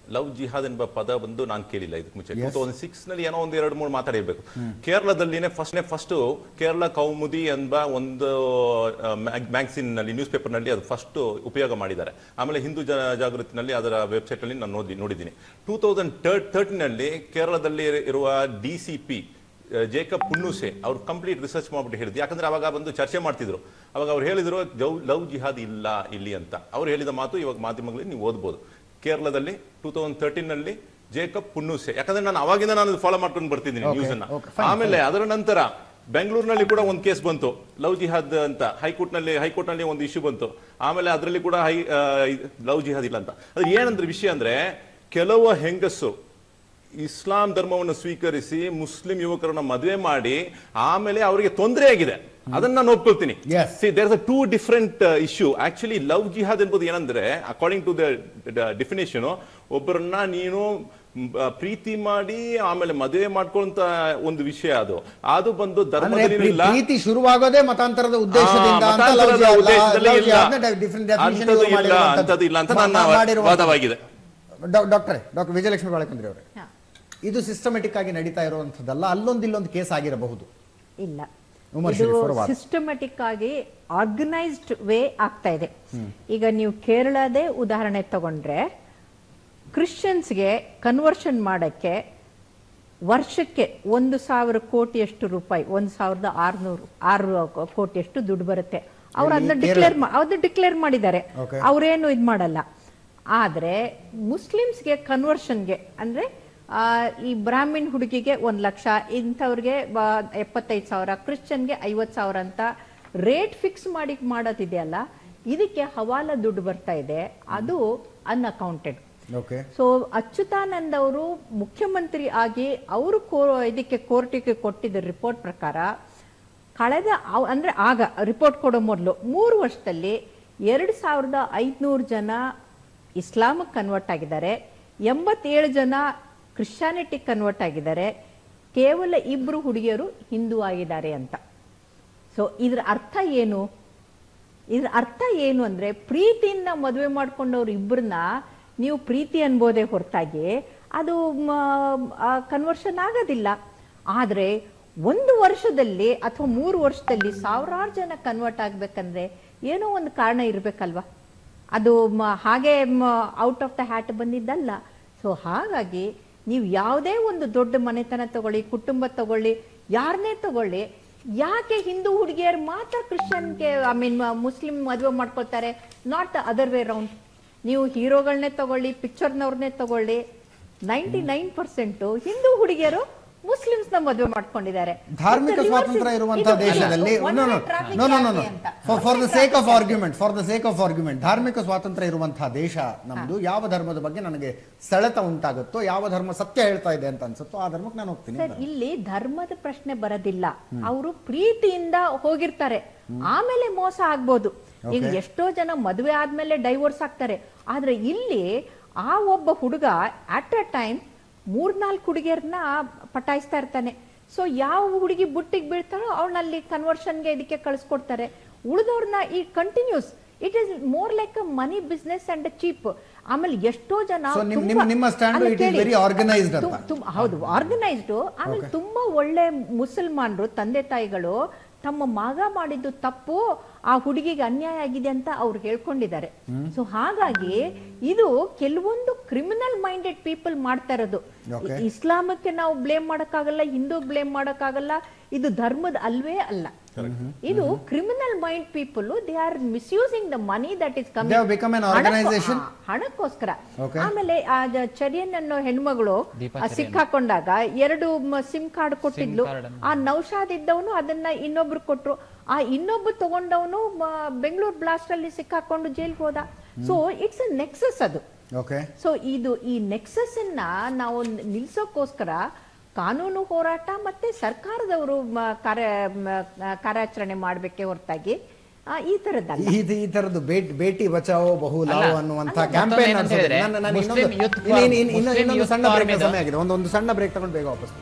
ಲವ್ ಜಿಹಾದ್ ಎಂಬ ಪದ ಬಂದು ನಾನು ಕೇಳಿಲ್ಲ ಇದಕ್ಕೆ ಮುಂಚೆ ಟೂ ತೌಸಂಡ್ ಸಿಕ್ಸ್ ನಲ್ಲಿ ಏನೋ ಒಂದು ಎರಡು ಮೂರು ಮಾತಾಡಿರ್ಬೇಕು ಕೇರಳದಲ್ಲಿನೇ ಫಸ್ಟ್ ಫಸ್ಟ್ ಕೇರಳ ಕೌಮುದಿ ಎಂಬ ಒಂದು ಮ್ಯಾಗ್ಸಿನ್ ನಲ್ಲಿ ನ್ಯೂಸ್ ಪೇಪರ್ ನಲ್ಲಿ ಅದು ಫಸ್ಟ್ ಉಪಯೋಗ ಮಾಡಿದ್ದಾರೆ ಆಮೇಲೆ ಹಿಂದೂ ಜ ಜಾಗೃತಿನಲ್ಲಿ ಅದರ ವೆಬ್ಸೈಟ್ ಅಲ್ಲಿ ನಾನು ನೋಡಿ ನೋಡಿದ್ದೀನಿ ಟೂ ತೌಸಂಡ್ ತರ್ಟೀನ್ ನಲ್ಲಿ ಕೇರಳದಲ್ಲಿ ಇರುವ D C P Jacob Punnoose ಅವ್ರು ಕಂಪ್ಲೀಟ್ ರಿಸರ್ಚ್ ಮಾಡ್ಬಿಟ್ಟು ಹೇಳಿದ್ರು ಯಾಕಂದ್ರೆ ಅವಾಗ ಬಂದು ಚರ್ಚೆ ಮಾಡ್ತಿದ್ರು ಅವಾಗ ಅವ್ರು ಹೇಳಿದ್ರು ಲವ್ ಲವ್ ಜಿಹಾದ್ ಇಲ್ಲ ಇಲ್ಲಿ ಅಂತ ಅವ್ರು ಹೇಳಿದ ಮಾತು ಇವಾಗ ಮಾಧ್ಯಮಗಳಲ್ಲಿ ನೀವು ಓದ್ಬೋದು ಕೇರಳದಲ್ಲಿ ಟೂ ತೌಸಂಡ್ ತರ್ಟೀನ್ ನಲ್ಲಿ ಜೇಕಬ್ ಪುಣ್ಣುಸೆ ಯಾಕಂದ್ರೆ ನಾನು ಅವಾಗಿಂದ ನಾನು ಫಾಲೋ ಮಾಡ್ಕೊಂಡು ಬರ್ತಿದ್ದೀನಿ Okay, ನ್ಯೂಸ್ ಅನ್ನ okay, fine, ಆಮೇಲೆ ಅದರ ನಂತರ ಬೆಂಗಳೂರಿನಲ್ಲಿ ಕೂಡ ಒಂದು ಕೇಸ್ ಬಂತು ಲವ್ ಜಿಹಾದ್ ಅಂತ ಹೈಕೋರ್ಟ್ ನಲ್ಲಿ ಹೈಕೋರ್ಟ್ ನಲ್ಲಿ ಒಂದು ಇಶ್ಯೂ ಬಂತು ಆಮೇಲೆ ಅದರಲ್ಲಿ ಕೂಡ ಹೈ ಲವ್ ಜಿಹಾದ್ ಇಲ್ಲ ಅಂತ ಅದು ಏನಂದ್ರೆ ವಿಷಯ ಅಂದ್ರೆ ಕೆಲವು ಹೆಂಗಸು ಇಸ್ಲಾಂ ಧರ್ಮವನ್ನು ಸ್ವೀಕರಿಸಿ ಮುಸ್ಲಿಂ ಯುವಕರನ್ನ ಮದುವೆ ಮಾಡಿ ಆಮೇಲೆ ಅವರಿಗೆ ತೊಂದರೆ ಆಗಿದೆ ಅದನ್ನ ನಾನು ಒಪ್ಕೊಳ್ತೀನಿ Yes. See there is a two different issue actually love jihad ಎಂಬುದು ಏನಂದ್ರೆ ಅಕಾರ್ಡಿಂಗ್ ಟು ದ ಡೆಫಿನೇಷನ್ ಒಬ್ಬರನ್ನ ನೀನು ಮ್, ಆ, ಪ್ರೀತಿ ಮಾಡಿ ಆಮೇಲೆ ಮದುವೆ ಮಾಡ್ಕೊಳ್ಳುವಂತ ಒಂದು ವಿಷಯ ಅದು ಅದು ಬಂದು ಅಂದ್ರೆ ಧರ್ಮದಲ್ಲಿ ಪ್ರೀ- ಇಲ್ಲ ಪ್ರೀತಿ ಶುರುವಾಗೋದೇ ಮತಾಂತರದ ಉದ್ದೇಶದಿಂದ ಆ, ಅಂತ ಮತಾಂತರದ love jihad- ಉದ್ದೇಶದಲ್ಲಿ love ಇಲ್ಲ. jihadನ ಡ- different definition ಅಂಥದ್ದು ಇವ್ರು ಇಲ್ಲ, ಮಾಡಿರುವಂಥದ್ದು. ಅಂಥದ್ದು ಇಲ್ಲ ಅಂತ ಮಾ- ನನ್ನ ಮಾ- ಮಾಡಿರುವಂಥದ್ದು. ವಾದವಾಗಿದೆ. ಡಾ- ಡಾಕ್ಟ್ರೇ ಡಾಕ್ಟರ್ ವಿಜಯಲಕ್ಷ್ಮಿ ಬಾಳಕಂದ್ರಿ ಅವರೇ ಹಾ. ಇದು ಸಿಸ್ಟಮೆಟಿಕ್ ಆಗಿ ನಡೀತಾ ಇರುವಂತದ್ದಲ್ಲ ಅಲ್ಲೊಂದು ಇಲ್ಲೊಂದು ಕೇಸ್ ಆಗಿರಬಹುದು ಇಲ್ಲ ಉಮರ್ ಇದು ಶರೀಫ್ ಅವರ ವಾದ. ಸಿಸ್ಟಮೆಟಿಕ್ ಆಗಿ ಆರ್ಗನೈಸ್ಡ್ ವೇ ಆಗ್ತಾ ಇದೆ ಈಗ ನೀವು ಕೇರಳದೇ ಉದಾಹರಣೆ ತಗೊಂಡ್ರೆ ಕ್ರಿಶ್ಚಿಯನ್ಸ್ಗೆ ಕನ್ವರ್ಷನ್ ಮಾಡಕ್ಕೆ ವರ್ಷಕ್ಕೆ ಒಂದು ಸಾವಿರ ಕೋಟಿಯಷ್ಟು ರೂಪಾಯಿ ಒಂದು ಸಾವಿರದ ಆರ್ನೂರು ಆರು ಕೋಟಿಯಷ್ಟು ದುಡ್ಡು ಬರುತ್ತೆ ಅವ್ರು ಅದನ್ನ ಎಲ್ಲಿ? ಡಿಕ್ಲೇರ್ ಅದನ್ನ ಡಿಕ್ಲೇರ್ ಮಾಡಿದ್ದಾರೆ Okay. ಅವರೇನು ಇದು ಮಾಡಲ್ಲ ಆದ್ರೆ ಮುಸ್ಲಿಮ್ಸ್ಗೆ ಕನ್ವರ್ಷನ್ಗೆ ಅಂದ್ರೆ ಆ, ಈ ಬ್ರಾಹ್ಮಿನ್ ಹುಡುಗಿಗೆ ಒಂದ್ ಲಕ್ಷ ಇಂಥವ್ರಿಗೆ ಬ- ಎಪ್ಪತ್ತೈದು ಸಾವಿರ ಕ್ರಿಶ್ಚಿಯನ್ಗೆ ಐವತ್ ಸಾವಿರ ಅಂತ ರೇಟ್ ಫಿಕ್ಸ್ ಮಾಡಿ ಮಾಡೋದಿದೆಯಲ್ಲ ಇದಕ್ಕೆ ಹವಾಲ ದುಡ್ಡು ಬರ್ತಾ ಇದೆ ಅದು ಅನ್ಅಕೌಂಟೆಡ್ ಓಕೆ ಸೊ ಅಚ್ಯುತಾನಂದ್ ಅವರು ಮುಖ್ಯಮಂತ್ರಿ ಆಗಿ ಅವರು ಇದಕ್ಕೆ ಕೋರ್ಟಿಗೆ ಕೊಟ್ಟಿದ್ದ ರಿಪೋರ್ಟ್ ಪ್ರಕಾರ ಕಳೆದ ಅವ್- ಅಂದ್ರೆ ಆಗ ರಿಪೋರ್ಟ್ ಕೊಡೋ ಮೊದಲು ಮೂರು ವರ್ಷದಲ್ಲಿ ಎರಡು ಸಾವಿರದ ಐದ್ನೂರು ಜನ ಇಸ್ಲಾಮಿಕ್ ಕನ್ವರ್ಟ್ ಆಗಿದ್ದಾರೆ ಎಂಬತ್ತೇಳು ಜನ ಕ್ರಿಶ್ಚಾನಿಟಿ ಕನ್ವರ್ಟ್ ಆಗಿದ್ದಾರೆ ಕೇವಲ ಇಬ್ರು ಹುಡುಗಿಯರು ಹಿಂದೂ ಆಗಿದ್ದಾರೆ ಅಂತ ಸೊ ಇದ್ರ ಅರ್ಥ ಏನು ಇದ್ರ ಅರ್ಥ ಏನು ಅಂದ್ರೆ ಪ್ರೀತಿಯಿಂದ ಮದುವೆ ಮಾಡ್ಕೊಂಡವ್ರು ಇಬ್ಬರನ್ನ ನೀವು ಪ್ರೀತಿ ಅನ್ಬೋದೇ ಹೊರತಾಗಿ ಅದು ಕನ್ವರ್ಷನ್ ಆಗೋದಿಲ್ಲ ಆದ್ರೆ ಒಂದು ವರ್ಷದಲ್ಲಿ ಅಥವಾ ಮೂರು ವರ್ಷದಲ್ಲಿ ಸಾವಿರಾರು ಜನ ಕನ್ವರ್ಟ್ ಆಗ್ಬೇಕಂದ್ರೆ ಏನೋ ಒಂದು ಕಾರಣ ಇರ್ಬೇಕಲ್ವಾ ಅದು ಮ- ಹಾಗೆ ಔಟ್ ಆಫ್ ದ ಹ್ಯಾಟ್ ಬಂದಿದ್ದಲ್ಲ ಸೊ ಹಾಗಾಗಿ ನೀವು ಯಾವುದೇ ಒಂದು ದೊಡ್ಡ ಮನೆತನ ತಗೊಳ್ಳಿ ಕುಟುಂಬ ತಗೊಳ್ಳಿ ಯಾರನ್ನೇ ತಗೊಳ್ಳಿ ಯಾಕೆ ಹಿಂದೂ ಹುಡುಗಿಯರು ಮಾತ್ರ ಕ್ರಿಶ್ಚಿಯನ್ಗೆ ಐ ಮೀನ್ ಮುಸ್ಲಿಂ ಮದುವೆ ಮಾಡ್ಕೊಳ್ತಾರೆ not the other way round ನೀವು ಹೀರೋಗಳನ್ನೇ ತಗೊಳ್ಳಿ ಪಿಕ್ಚರ್ನವ್ರನ್ನೇ ತಗೊಳ್ಳಿ ನೈಂಟಿ ನೈನ್ ಪರ್ಸೆಂಟ್ ಹಿಂದೂ ಹುಡುಗಿಯರು ಮುಸ್ಲಿಮ್ಸ್ ನ ಮದುವೆ ಮಾಡ್ಕೊಂಡಿದ್ದಾರೆ ಧಾರ್ಮಿಕ ಇದು ಸ್ವಾತಂತ್ರ್ಯ reverse- ಇರುವಂತಹ ಇದು ದೇಶದಲ್ಲಿ one no way no traffic no no no ಯಾಕೆ ಅಂತ. For the One way sake of traffic argument for the sake of argument ಧಾರ್ಮಿಕ ಸ್ವಾತಂತ್ರ್ಯ ಇರುವಂತಹ ದೇಶ ನಮ್ದು ಯಾವ ಧರ್ಮದ ಬಗ್ಗೆ ನನಗೆ ಸೆಳೆತ ಉಂಟಾಗುತ್ತೋ ಯಾವ ಧರ್ಮ ಸತ್ಯ ಹೇಳ್ತಾ ಇದೆ ಅಂತ ಅನ್ಸುತ್ತೋ ಆ ಧರ್ಮಕ್ಕೆ ನಾನು ಹೋಗ್ತೀನಿ ಸರ್ ಇಲ್ಲಿ ಧರ್ಮದ ಪ್ರಶ್ನೆ ಬರೋದಿಲ್ಲ ಅವರು ಪ್ರೀತಿಯಿಂದ ಹೋಗಿರ್ತಾರೆ ಆಮೇಲೆ ಮೋಸ ಆಗ್ಬೋದು ಈಗ Okay. ಎಷ್ಟೋ ಜನ ಮದುವೆ ಆದ್ಮೇಲೆ ಡೈವೋರ್ಸ್ ಆಗ್ತಾರೆ ಆದ್ರೆ ಇಲ್ಲಿ ಆ ಒಬ್ಬ ಹುಡುಗ ಅಟ್ ಅ ಟೈಮ್ ಮೂರ್ನಾಲ್ಕು ಹುಡುಗಿಯರನ್ನ ಪಟಾಯಿಸ್ತಾ ಇರ್ತಾನೆ ಸೊ ಯಾವ ಹುಡುಗಿ ಬುಟ್ಟಿಗೆ ಬೀಳ್ತಾಳೋ ಅವಳಲ್ಲಿ ಕನ್ವರ್ಷನ್ಗೆ ಇದಕ್ಕೆ ಕಳಿಸ್ಕೊಡ್ತಾರೆ ಉಳಿದವ್ರನ್ನ ಈ continues it is more like a money business and cheap ಆಮೇಲೆ ಎಷ್ಟೋ ಜನ So, ನಿಮ್- ತುಂಬಾ- ನಿಮ್- ನಿಮ್ಮ stand ಅಲ್ಲ it is ಕೇಳಿ. very organized ಅಂತ. ತು- ತುಂ- ಹೌದು ಆರ್ಗನೈಸ್ಡ್ ಆಮೇಲೆ ತುಂಬಾ ಒಳ್ಳೆ ಮುಸಲ್ಮಾನರು ತಂದೆ ತಾಯಿಗಳು ತಮ್ಮ ಮಗ ಮಾಡಿದ್ದು ತಪ್ಪು ಆ ಹುಡುಗಿಗೆ ಅನ್ಯಾಯ ಆಗಿದೆ ಅಂತ ಅವ್ರು ಹೇಳ್ಕೊಂಡಿದ್ದಾರೆ ಸೊ ಹಾಗಾಗಿ ಇದು ಕೆಲವೊಂದು ಕ್ರಿಮಿನಲ್ ಮೈಂಡೆಡ್ ಪೀಪಲ್ ಮಾಡ್ತಾ ಇರೋದು Okay. ಇಸ್ಲಾಮಕ್ಕೆ ನಾವು ಬ್ಲೇಮ್ ಮಾಡಕ್ಕಾಗಲ್ಲ ಹಿಂದೂ ಬ್ಲೇಮ್ ಮಾಡಕ್ಕಾಗಲ್ಲ ಇದು ಧರ್ಮದ ಅಲ್ವೇ ಅಲ್ಲ ಇದು criminal mind people they are misusing the money that is They have become an organization? ಹಣಕ್ಕೋಸ್ಕರ Okay. ಆಮೇಲೆ ಆ ಜ- ಚರಿಯನ್ ಅನ್ನೋ ಹೆಣ್ಮಗಳು ದೀಪಾ ಆ ಚರಿಯನ್. ಸಿಕ್ಕಾಕೊಂಡಾಗ ಎರಡು ಸಿಮ್ ಕಾರ್ಡ್ ಕೊಟ್ಟಿದ್ಲು card ಅನ್ನು. ಆ ನೌಶಾದ್ ಇದ್ದವನು ಅದನ್ನ ಇನ್ನೊಬ್ರು ಕೊಟ್ರು ಆ ಇನ್ನೊಬ್ಬ ತಗೊಂಡವನು ಬೆಂಗಳೂರು ಬ್ಲಾಸ್ಟ್ ಅಲ್ಲಿ ಸಿಕ್ಕಾಕೊಂಡು ಜೈಲ್ಗೆ ಹೋದ ಸೊ ಇಟ್ಸ್ ಅ ನೆಕ್ಸಸ್ ಅದು ಓಕೆ ಸೊ ಇದು ಈ ನೆಕ್ಸಸ್ ಅನ್ನ ನಾವು ನಿಲ್ಸೋಕ್ಕೋಸ್ಕರ ಕಾನೂನು ಹೋರಾಟ ಮತ್ತೆ ಸರ್ಕಾರದವರು ಮ- ಕಾರ್ಯ ಮ- ಕಾರ್ಯಾಚರಣೆ ಮಾಡ್ಬೇಕೆ ಹೊರತಾಗಿ ಆ, ಈ ತರದ್ದಲ್ಲ ಇದು ಈ ತರದ್ದು ಬೇಟಿ ಬೇಟಿ ಬಚಾವೋ ಬಹು ಲಾವೋ ಅಲ್ಲ. ಅನ್ನುವಂತ ಅಲ್ಲ, ಕ್ಯಾಂಪೇನ್ ಮತ್ತೊಂದು ಏನಂತ ಹೇಳಿದ್ರೆ, ಮುಸ್ಲಿಂ youth forum- ಮುಸ್ಲಿಂ ಇನ್ನೊಂದು youth ಸಣ್ಣ forum ಬ್ರೇಕ್ ಇದು. ಸಮಯ ಆಗಿದೆ ಒಂದು ಒಂದು ಸಣ್ಣ ಬ್ರೇಕ್ ತಗೊಂಡು ಬೇಗ ವಾಪಸ್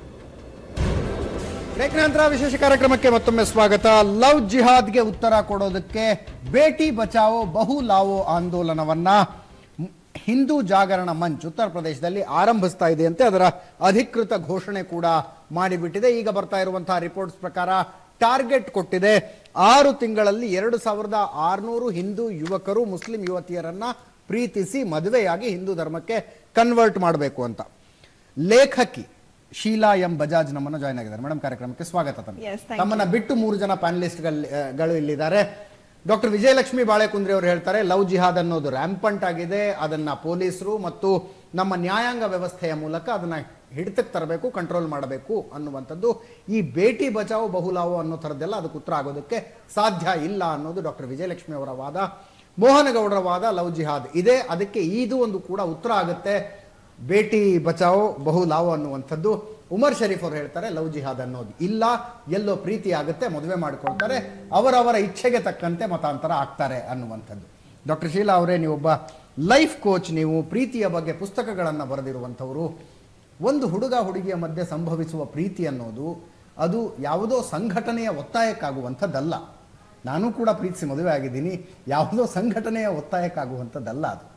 ಬ್ರೇಕ್ ನಂತರ ವಿಶೇಷ ಕಾರ್ಯಕ್ರಮಕ್ಕೆ ಮತ್ತೊಮ್ಮೆ ಸ್ವಾಗತ ಲವ್ ಜಿಹಾದ್ಗೆ ಉತ್ತರ ಕೊಡೋದಕ್ಕೆ ಬೇಟಿ ಬಚಾವೋ ಬಹು ಲಾವೋ ಆಂದೋಲನವನ್ನ ಹಿಂದೂ ಜಾಗರಣ ಮಂಚ್ ಉತ್ತರ ಪ್ರದೇಶದಲ್ಲಿ ಆರಂಭಿಸ್ತಾ ಇದೆಯಂತೆ ಅದರ ಅಧಿಕೃತ ಘೋಷಣೆ ಕೂಡ ಮಾಡಿಬಿಟ್ಟಿದೆ ಈಗ ಬರ್ತಾ ಇರುವಂತಹ ರಿಪೋರ್ಟ್ಸ್ ಪ್ರಕಾರ ಟಾರ್ಗೆಟ್ ಕೊಟ್ಟಿದೆ ಆರು ತಿಂಗಳಲ್ಲಿ ಎರಡು ಸಾವಿರದ ಆರುನೂರು ಹಿಂದೂ ಯುವಕರು ಮುಸ್ಲಿಂ ಯುವತಿಯರನ್ನ ಪ್ರೀತಿಸಿ ಮದುವೆಯಾಗಿ ಹಿಂದೂ ಧರ್ಮಕ್ಕೆ ಕನ್ವರ್ಟ್ ಮಾಡಬೇಕು ಅಂತ ಲೇಖಕಿ ಶೀಲಾ ಎಂ ಬಜಾಜ್ ನಮ್ಮನ್ನು ಜಾಯ್ನ್ ಆಗಿದ್ದಾರೆ ಮೇಡಮ್ ಕಾರ್ಯಕ್ರಮಕ್ಕೆ ಸ್ವಾಗತ ತಮಗೆ Yes, thank ತಮ್ಮನ್ನ ಬಿಟ್ಟು ಮೂರು ಜನ ಪ್ಯಾನಲಿಸ್ಟ್ ಗಳು ಇಲ್ಲಿದ್ದಾರೆ ಡಾಕ್ಟರ್ ವಿಜಯಲಕ್ಷ್ಮಿ ಬಾಳೆಕುಂದ್ರಿ ಅವರು ಹೇಳ್ತಾರೆ ಲವ್ ಜಿಹಾದ್ ಅನ್ನೋದು ರ್ಯಾಂಪಂಟ್ ಆಗಿದೆ ಅದನ್ನ ಪೊಲೀಸರು ಮತ್ತು ನಮ್ಮ ನ್ಯಾಯಾಂಗ ವ್ಯವಸ್ಥೆಯ ಮೂಲಕ ಅದನ್ನ ಹಿಡಿತಕ್ಕೆ ತರಬೇಕು ಕಂಟ್ರೋಲ್ ಮಾಡಬೇಕು ಅನ್ನುವಂಥದ್ದು ಈ ಬೇಟಿ ಬಚಾವೋ ಬಹುಲಾವೋ ಅನ್ನೋ ಥರದ್ದೆಲ್ಲ ಅದಕ್ಕೆ ಉತ್ತರ ಆಗೋದಕ್ಕೆ ಸಾಧ್ಯ ಇಲ್ಲ ಅನ್ನೋದು ಡಾಕ್ಟರ್ ವಿಜಯಲಕ್ಷ್ಮಿ ಅವರ ವಾದ ಮೋಹನಗೌಡರ ವಾದ ಲವ್ ಜಿಹಾದ್ ಇದೆ ಅದಕ್ಕೆ ಇದು ಒಂದು ಕೂಡ ಉತ್ತರ ಆಗುತ್ತೆ ಬೇಟಿ ಬಚಾವೋ ಬಹು ಲಾವೋ ಅನ್ನುವಂಥದ್ದು ಉಮರ್ ಶರೀಫ್ ಅವರು ಹೇಳ್ತಾರೆ ಲವ್ ಜಿಹಾದ್ ಅನ್ನೋದು ಇಲ್ಲ ಎಲ್ಲೋ ಪ್ರೀತಿ ಆಗುತ್ತೆ ಮದುವೆ ಮಾಡಿಕೊಳ್ತಾರೆ ಅವರವರ ಇಚ್ಛೆಗೆ ತಕ್ಕಂತೆ ಮತಾಂತರ ಆಗ್ತಾರೆ ಅನ್ನುವಂಥದ್ದು ಡಾಕ್ಟರ್ ಶೀಲಾ ಅವರೇ ನೀವೊಬ್ಬ ಲೈಫ್ ಕೋಚ್ ನೀವು ಪ್ರೀತಿಯ ಬಗ್ಗೆ ಪುಸ್ತಕಗಳನ್ನು ಬರೆದಿರುವಂಥವರು ಒಂದು ಹುಡುಗ ಹುಡುಗಿಯ ಮಧ್ಯೆ ಸಂಭವಿಸುವ ಪ್ರೀತಿ ಅನ್ನೋದು ಅದು ಯಾವುದೋ ಸಂಘಟನೆಯ ಒತ್ತಾಯಕ್ಕಾಗುವಂಥದ್ದಲ್ಲ ನಾನು ಕೂಡ ಪ್ರೀತಿಸಿ ಮದುವೆ ಆಗಿದ್ದೀನಿ ಯಾವುದೋ ಸಂಘಟನೆಯ ಒತ್ತಾಯಕ್ಕಾಗುವಂಥದ್ದಲ್ಲ ಅದು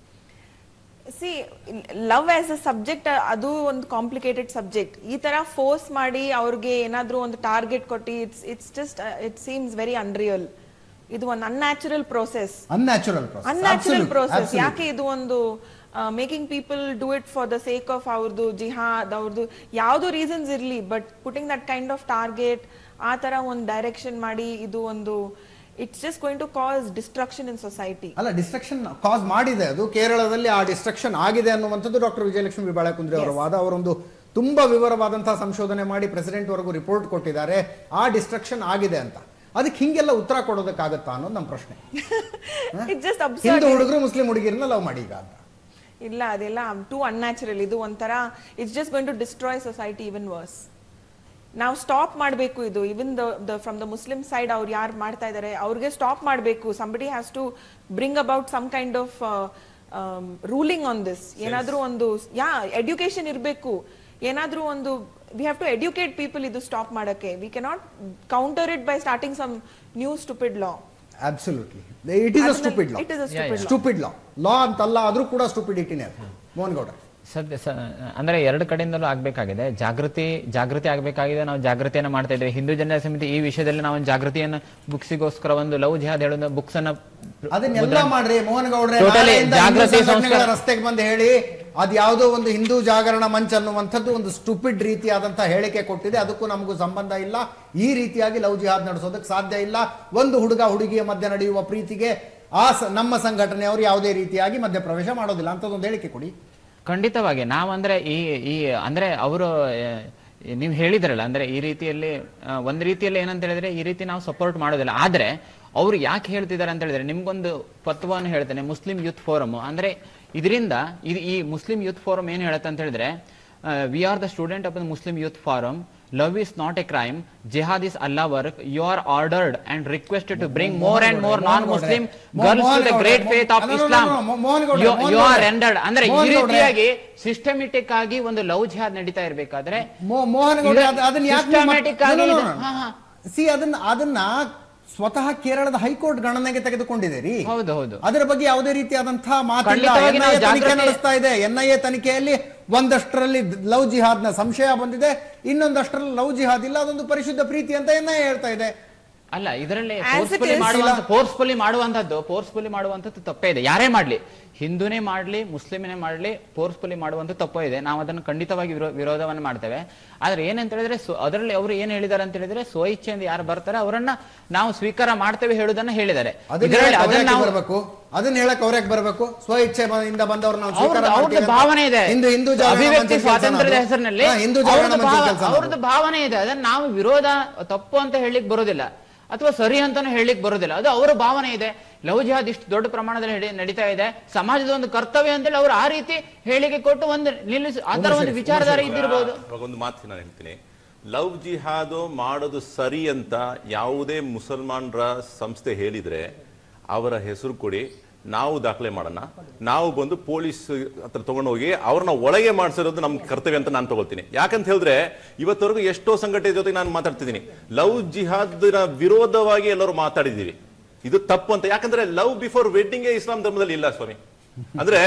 see love as a subject ಅದು ಒಂದು ಕಾಂಪ್ಲಿಕೇಟೆಡ್ ಸಬ್ಜೆಕ್ಟ್ ಈ ತರ ಫೋರ್ಸ್ ಮಾಡಿ ಅವ್ರಿಗೆ ಏನಾದ್ರೂ ಒಂದು ಟಾರ್ಗೆಟ್ ಕೊಟ್ಟು it's it's just it seems very unreal ಇದು ಒಂದು unnatural process unnatural unnatural process ಯಾಕೆ ಇದು ಒಂದು making people do it for the sake of ಅವ್ರದ್ದು ಜಿಹಾದ್ ಅವ್ರದ್ದು ಯಾವ್ದು ರೀಸನ್ಸ್ ಇರ್ಲಿ but putting that kind of target ಆ ತರ ಒಂದು ಡೈರೆಕ್ಷನ್ ಮಾಡಿ ಇದು ಒಂದು it's just going to cause destruction in society ಅಲ್ಲ ಡಿಸ್ಟ್ರಕ್ಷನ್ ಕಾಸ್ ಮಾಡಿದೆ ಅದು ಕೇರಳದಲ್ಲಿ ಆ ಡಿಸ್ಟ್ರಕ್ಷನ್ ಆಗಿದೆ ಅನ್ನುವಂಥದ್ದು ಡಾಕ್ಟರ್ ವಿಜಯಲಕ್ಷ್ಮಿ ಬಾಳೆಕುಂದ್ರಿ ಅವರ ವಾದ ಅವರೊಂದು ತುಂಬಾ ವಿವರವಾದಂತಹ ಸಂಶೋಧನೆ ಮಾಡಿ ಪ್ರೆಸಿಡೆಂಟ್ ವರೆಗೂ ರಿಪೋರ್ಟ್ ಕೊಟ್ಟಿದ್ದಾರೆ ಆ ಡಿಸ್ಟ್ರಕ್ಷನ್ ಆಗಿದೆ ಅಂತ ಅದಕ್ಕೆ ಹಿಂಗೆಲ್ಲ ಉತ್ತರ ಕೊಡೋದಕ್ಕಾಗತ್ತಾ ಅನ್ನೋದು ನಮ್ಮ ಪ್ರಶ್ನೆ ಇಟ್ ಜಸ್ಟ್ ಅಬ್ಸರ್ವ್ ಹಿಂದೂ ಹುಡುಗರು ಮುಸ್ಲಿಂ ಹುಡುಗಿರನ್ನ ಲವ್ ಮಾಡಿ ಈಗ ಅಂತ ಇಲ್ಲ ಅದೆಲ್ಲ ಟೂ ಅನ್ಯಾಚುರಲ್ ಇದು ಒಂಥರ it's just going to destroy society even worse ನಾವು ಸ್ಟಾಪ್ ಮಾಡಬೇಕು ಇದು even the from the Muslim side ಅವ್ರು ಯಾರು ಮಾಡ್ತಾ ಇದ್ದಾರೆ ಅವ್ರಿಗೆ ಸ್ಟಾಪ್ ಮಾಡಬೇಕು somebody has to bring about some kind of ruling on this ಏನಾದ್ರೂ ಒಂದು ಯಾ ಎಡ್ಯುಕೇಶನ್ ಇರಬೇಕು ಏನಾದ್ರೂ ಒಂದು we have to educate people ಇದು ಸ್ಟಾಪ್ ಮಾಡಕ್ಕೆ we cannot counter it by starting some new stupid law absolutely it is a ಅದನ್ನ- stupid law it is a stupid law. Stupid law law ಅಂತಲ್ಲ ಆದ್ರೂ ಕೂಡ ಸ್ಟೂಪಿಡಿಟಿನೇ ಅದು ಮೋಹನ್ ಗೌಡ ಸದ್ಯ ಸ- ಅಂದ್ರೆ ಎರಡು ಕಡೆಯಿಂದಲೂ ಆಗ್ಬೇಕಾಗಿದೆ ಜಾಗೃತಿ ಜಾಗೃತಿ ಆಗ್ಬೇಕಾಗಿದೆ ನಾವು ಜಾಗೃತಿಯನ್ನ ಮಾಡ್ತಾ ಇದ್ದೇವೆ ಹಿಂದೂ ಜನರ ಸಮಿತಿ ಈ ವಿಷಯದಲ್ಲಿ ನಾವು ಒಂದು ಜಾಗೃತಿಯನ್ನ ಬುಕ್ಸಿಗೋಸ್ಕರ ಒಂದು ಲವ್ ಜಿಹಾದ್ ಹೇಳೋ ಬುಕ್ಸ್ ಅನ್ನ ಅದನ್ನೆಲ್ಲ ಮಾಡ್ರಿ ಮೋಹನ್ ಗೌಡ್ರೆ Totally ನಾಳೆಯಿಂದ ಜಾಗೃತಿ ಹಿಂದೂ ಸಂಘಟನೆಗಳ ಸಂಸ್ಕಾರ- ರಸ್ತೆಗೆ ಬಂದು ಹೇಳಿ ಅದ್ ಯಾವುದೋ ಒಂದು ಹಿಂದೂ ಜಾಗರಣ ಮಂಚ್ ಅನ್ನುವಂಥದ್ದು ಒಂದು ಸ್ಟುಪಿಡ್ ರೀತಿಯಾದಂತಹ ಹೇಳಿಕೆ ಕೊಟ್ಟಿದೆ ಅದಕ್ಕೂ ನಮಗೂ ಸಂಬಂಧ ಇಲ್ಲ ಈ ರೀತಿಯಾಗಿ ಲವ್ ಜಿಹಾದ್ ನಡೆಸೋದಕ್ಕೆ ಸಾಧ್ಯ ಇಲ್ಲ ಒಂದು ಹುಡುಗ ಹುಡುಗಿಯ ಮಧ್ಯೆ ನಡೆಯುವ ಪ್ರೀತಿಗೆ ಆ ಸ- ನಮ್ಮ ಸಂಘಟನೆಯವರು ಯಾವುದೇ ರೀತಿಯಾಗಿ ಮಧ್ಯ ಪ್ರವೇಶ ಮಾಡೋದಿಲ್ಲ ಅಂತದೊಂದು ಹೇಳಿಕೆ ಕೊಡಿ ಖಂಡಿತವಾಗಿ ನಾವಂದ್ರೆ ಈ ಈ ಅಂದ್ರೆ ಅವರು ನೀವು ಹೇಳಿದ್ರಲ್ಲ ಅಂದ್ರೆ ಈ ರೀತಿಯಲ್ಲಿ ಆ, ಒಂದ್ ರೀತಿಯಲ್ಲಿ ಏನಂತ ಹೇಳಿದ್ರೆ ಈ ರೀತಿ ನಾವು ಸಪೋರ್ಟ್ ಮಾಡೋದಿಲ್ಲ ಆದ್ರೆ ಅವ್ರು ಯಾಕೆ ಹೇಳ್ತಿದ್ದಾರೆ ಅಂತ ಹೇಳಿದ್ರೆ ನಿಮ್ಗೊಂದು ತತ್ವವನ್ನು ಹೇಳ್ತೇನೆ ಮುಸ್ಲಿಂ ಯೂತ್ ಫೋರಮ್ ಅಂದ್ರೆ ಇದರಿಂದ ಇದು ಈ ಮುಸ್ಲಿಂ ಯೂತ್ ಫೋರಮ್ ಏನ್ ಹೇಳುತ್ತೆ ಅಂತ ಹೇಳಿದ್ರೆ we are the student of the Muslim youth forum love is not a crime jihad is Allah work you are ordered and requested to bring more and more non Muslim girls to the great faith of Islam you are endeared ಅಂದ್ರೆ ಈ ರೀತಿಯಾಗಿ systematic ಆಗಿ ಒಂದು love ಜಿಹಾದ್ ನಡೀತಾ ಇರ್ಬೇಕಾದ್ರೆ ಮೋ- ಮೋಹನ್ ಗೌಡ್ರೆ ಅದ್- ಅದನ್ನ ಯಾಕೆ ನೀವು ಮತ್- Systematic ಆಗಿ No, no, no, ಇದು- no. ಹಾ, ಹಾ. See, ಅದನ್ನ ಅದನ್ನ ಸ್ವತಃ ಕೇರಳದ ಹೈಕೋರ್ಟ್ ಗಣನೆಗೆ ತೆಗೆದುಕೊಂಡಿದೆ ಹೌದು ಹೌದು ಅದರ ಬಗ್ಗೆ ಯಾವುದೇ ರೀತಿಯಾದಂತಹ ಮಾತಿಲ್ಲ ಖಂಡಿತವಾಗಿ ನಾವು NIA ತನಿಖೆ ಜಾಗೃತಿ- ನಡೆಸ್ತಾ ಇದೆ ಎನ್ಐಎ ತನಿಖೆಯಲ್ಲಿ ಒಂದಷ್ಟರಲ್ಲಿ ಲವ್ ಜಿಹಾದ್ ನ ಸಂಶಯ ಬಂದಿದೆ ಇನ್ನೊಂದಷ್ಟರಲ್ಲಿ ಲವ್ ಜಿಹಾದ್ ಇಲ್ಲ ಅದೊಂದು ಪರಿಶುದ್ಧ ಪ್ರೀತಿ ಅಂತ ಎನ್ಐಎ ಹೇಳ್ತಾ ಇದೆ ಅಲ್ಲ ಇದರಲ್ಲಿ As it ಫೋರ್ಸ್ಫುಲಿ is, ಮಾಡುವಂತ ಫೋರ್ಸ್ಫುಲಿ ಮಾಡುವಂತದ್ದು ಫೋರ್ಸ್ಫುಲಿ ಮಾಡುವಂತದ್ದು ತಪ್ಪೇ ಇದೆ ಯಾರೇ ಮಾಡ್ಲಿ ಹಿಂದೂನೇ ಮಾಡ್ಲಿ ಮುಸ್ಲಿಮನೇ ಮಾಡ್ಲಿ ಫೋರ್ಸ್ಫುಲಿ ಮಾಡುವಂತ ತಪ್ಪೇ ಇದೆ ನಾವು ಅದನ್ನು ಖಂಡಿತವಾಗಿ ವಿರೋ- ವಿರೋಧವನ್ನ ಮಾಡ್ತೇವೆ ಆದ್ರೆ ಏನಂತ ಹೇಳಿದ್ರೆ ಸ್ವ- ಅದರಲ್ಲಿ ಅವರು ಏನ್ ಹೇಳಿದ್ದಾರೆ ಅಂತ ಹೇಳಿದ್ರೆ ಸ್ವ ಇಚ್ಛೆಯಿಂದ ಯಾರು ಬರ್ತಾರೆ ಅವರನ್ನ ನಾವು ಸ್ವೀಕಾರ ಮಾಡ್ತೇವೆ ಹೇಳುದನ್ನ ಹೇಳಿದ್ದಾರೆ ಅದನ್ನ ಇದರಲ್ಲಿ ಹೇಳಕ್ ಅದನ್ನ ಅವ್ರ್ಯಾಕೆ ನಾವು ಬರ್ಬೇಕು ಅದನ್ನ ಹೇಳಕ್ ಅವ್ರ್ಯಾಕೆ ಬರ್ಬೇಕು ಸ್ವ ಇಚ್ಛೆ ಇಂದ ಬಂದವ್ರು ನಾವು ಸ್ವೀಕಾರ ಅವ್ರದ್ದು- ಅವ್ರದ್ದು ಮಾಡ್ತೀವಿ ಅಂತ. ಭಾವನೆ ಇದೆ ಹಿಂದೂ ಹಿಂದೂ ಜಾಗರಣ ಅಭಿವ್ಯಕ್ತಿ ಮಂಚದ ಕೆಲ್ಸನ ಸ್ವಾತಂತ್ರ್ಯದ ಅದು? ಹೆಸರಿನಲ್ಲಿ ಹಾ, ಹಿಂದೂ ಜಾಗರಣ ಅವ್ರದ್ದು ಮಂಚದ ಭಾವ- ಕೆಲ್ಸನ ಅದು. ಅವ್ರದ್ದು ಭಾವನೆ ಇದೆ ಅದನ್ನ ನಾವು ವಿರೋಧ ತಪ್ಪು ಅಂತ ಹೇಳಿಕ್ ಬರೋದಿಲ್ಲ ಅಥವಾ ಸರಿ ಅಂತಾನು ಹೇಳಿಕ್ ಬರೋದಿಲ್ಲ ಅದು ಅವರ ಭಾವನೆ ಇದೆ ಲವ್ ಜಿಹಾದ್ ಇಷ್ಟು ದೊಡ್ಡ ಪ್ರಮಾಣದಲ್ಲಿ ನಡಿ- ನಡೀತಾ ಇದೆ ಸಮಾಜದ ಒಂದು ಕರ್ತವ್ಯ ಅಂತೇಳಿ ಅವರು ಆ ರೀತಿ ಹೇಳಿಕೆ ಕೊಟ್ಟು ಒಂದು ನಿಲ್ಲಿಸಿ ಆ ತರ ಒಂದು ವಿಚಾರಧಾರೆ ಇದ್ದಿರಬಹುದು ಇವಾಗ ಒಂದು ಮಾತು ನಾನು ಹೇಳ್ತೀನಿ ಲವ್ ಜಿಹಾದು ಮಾಡೋದು ಸರಿ ಅಂತ ಯಾವುದೇ ಮುಸಲ್ಮಾನರ ಸಂಸ್ಥೆ ಹೇಳಿದ್ರೆ ಅವರ ಹೆಸರು ಕೊಡಿ ನಾವು ದಾಖಲೆ ಮಾಡೋಣ ನಾವು ಬಂದು ಪೊಲೀಸ್ ಹತ್ರ ತಗೊಂಡು ಹೋಗಿ ಅವ್ರನ್ನ ಒಳಗೆ ಮಾಡಿಸಿರೋದು ನಮ್ಮ ಕರ್ತವ್ಯ ಅಂತ ನಾನು ತಗೊಳ್ತೀನಿ ಯಾಕಂತ ಹೇಳಿದ್ರೆ ಇವತ್ತವರೆಗೂ ಎಷ್ಟೋ ಸಂಘಟನೆ ಜೊತೆಗೆ ನಾನು ಮಾತಾಡ್ತಿದ್ದೀನಿ ಲವ್ ಜಿಹಾದ್ನ ವಿರೋಧವಾಗಿ ಎಲ್ಲರೂ ಮಾತಾಡಿದ್ದೀವಿ ಇದು ತಪ್ಪು ಅಂತ ಯಾಕಂದ್ರೆ ಲವ್ ಬಿಫೋರ್ ವೆಡ್ಡಿಂಗ್ ಇಸ್ಲಾಂ ಧರ್ಮದಲ್ಲಿ ಇಲ್ಲ ಸ್ವಾಮಿ ಅಂದ್ರೆ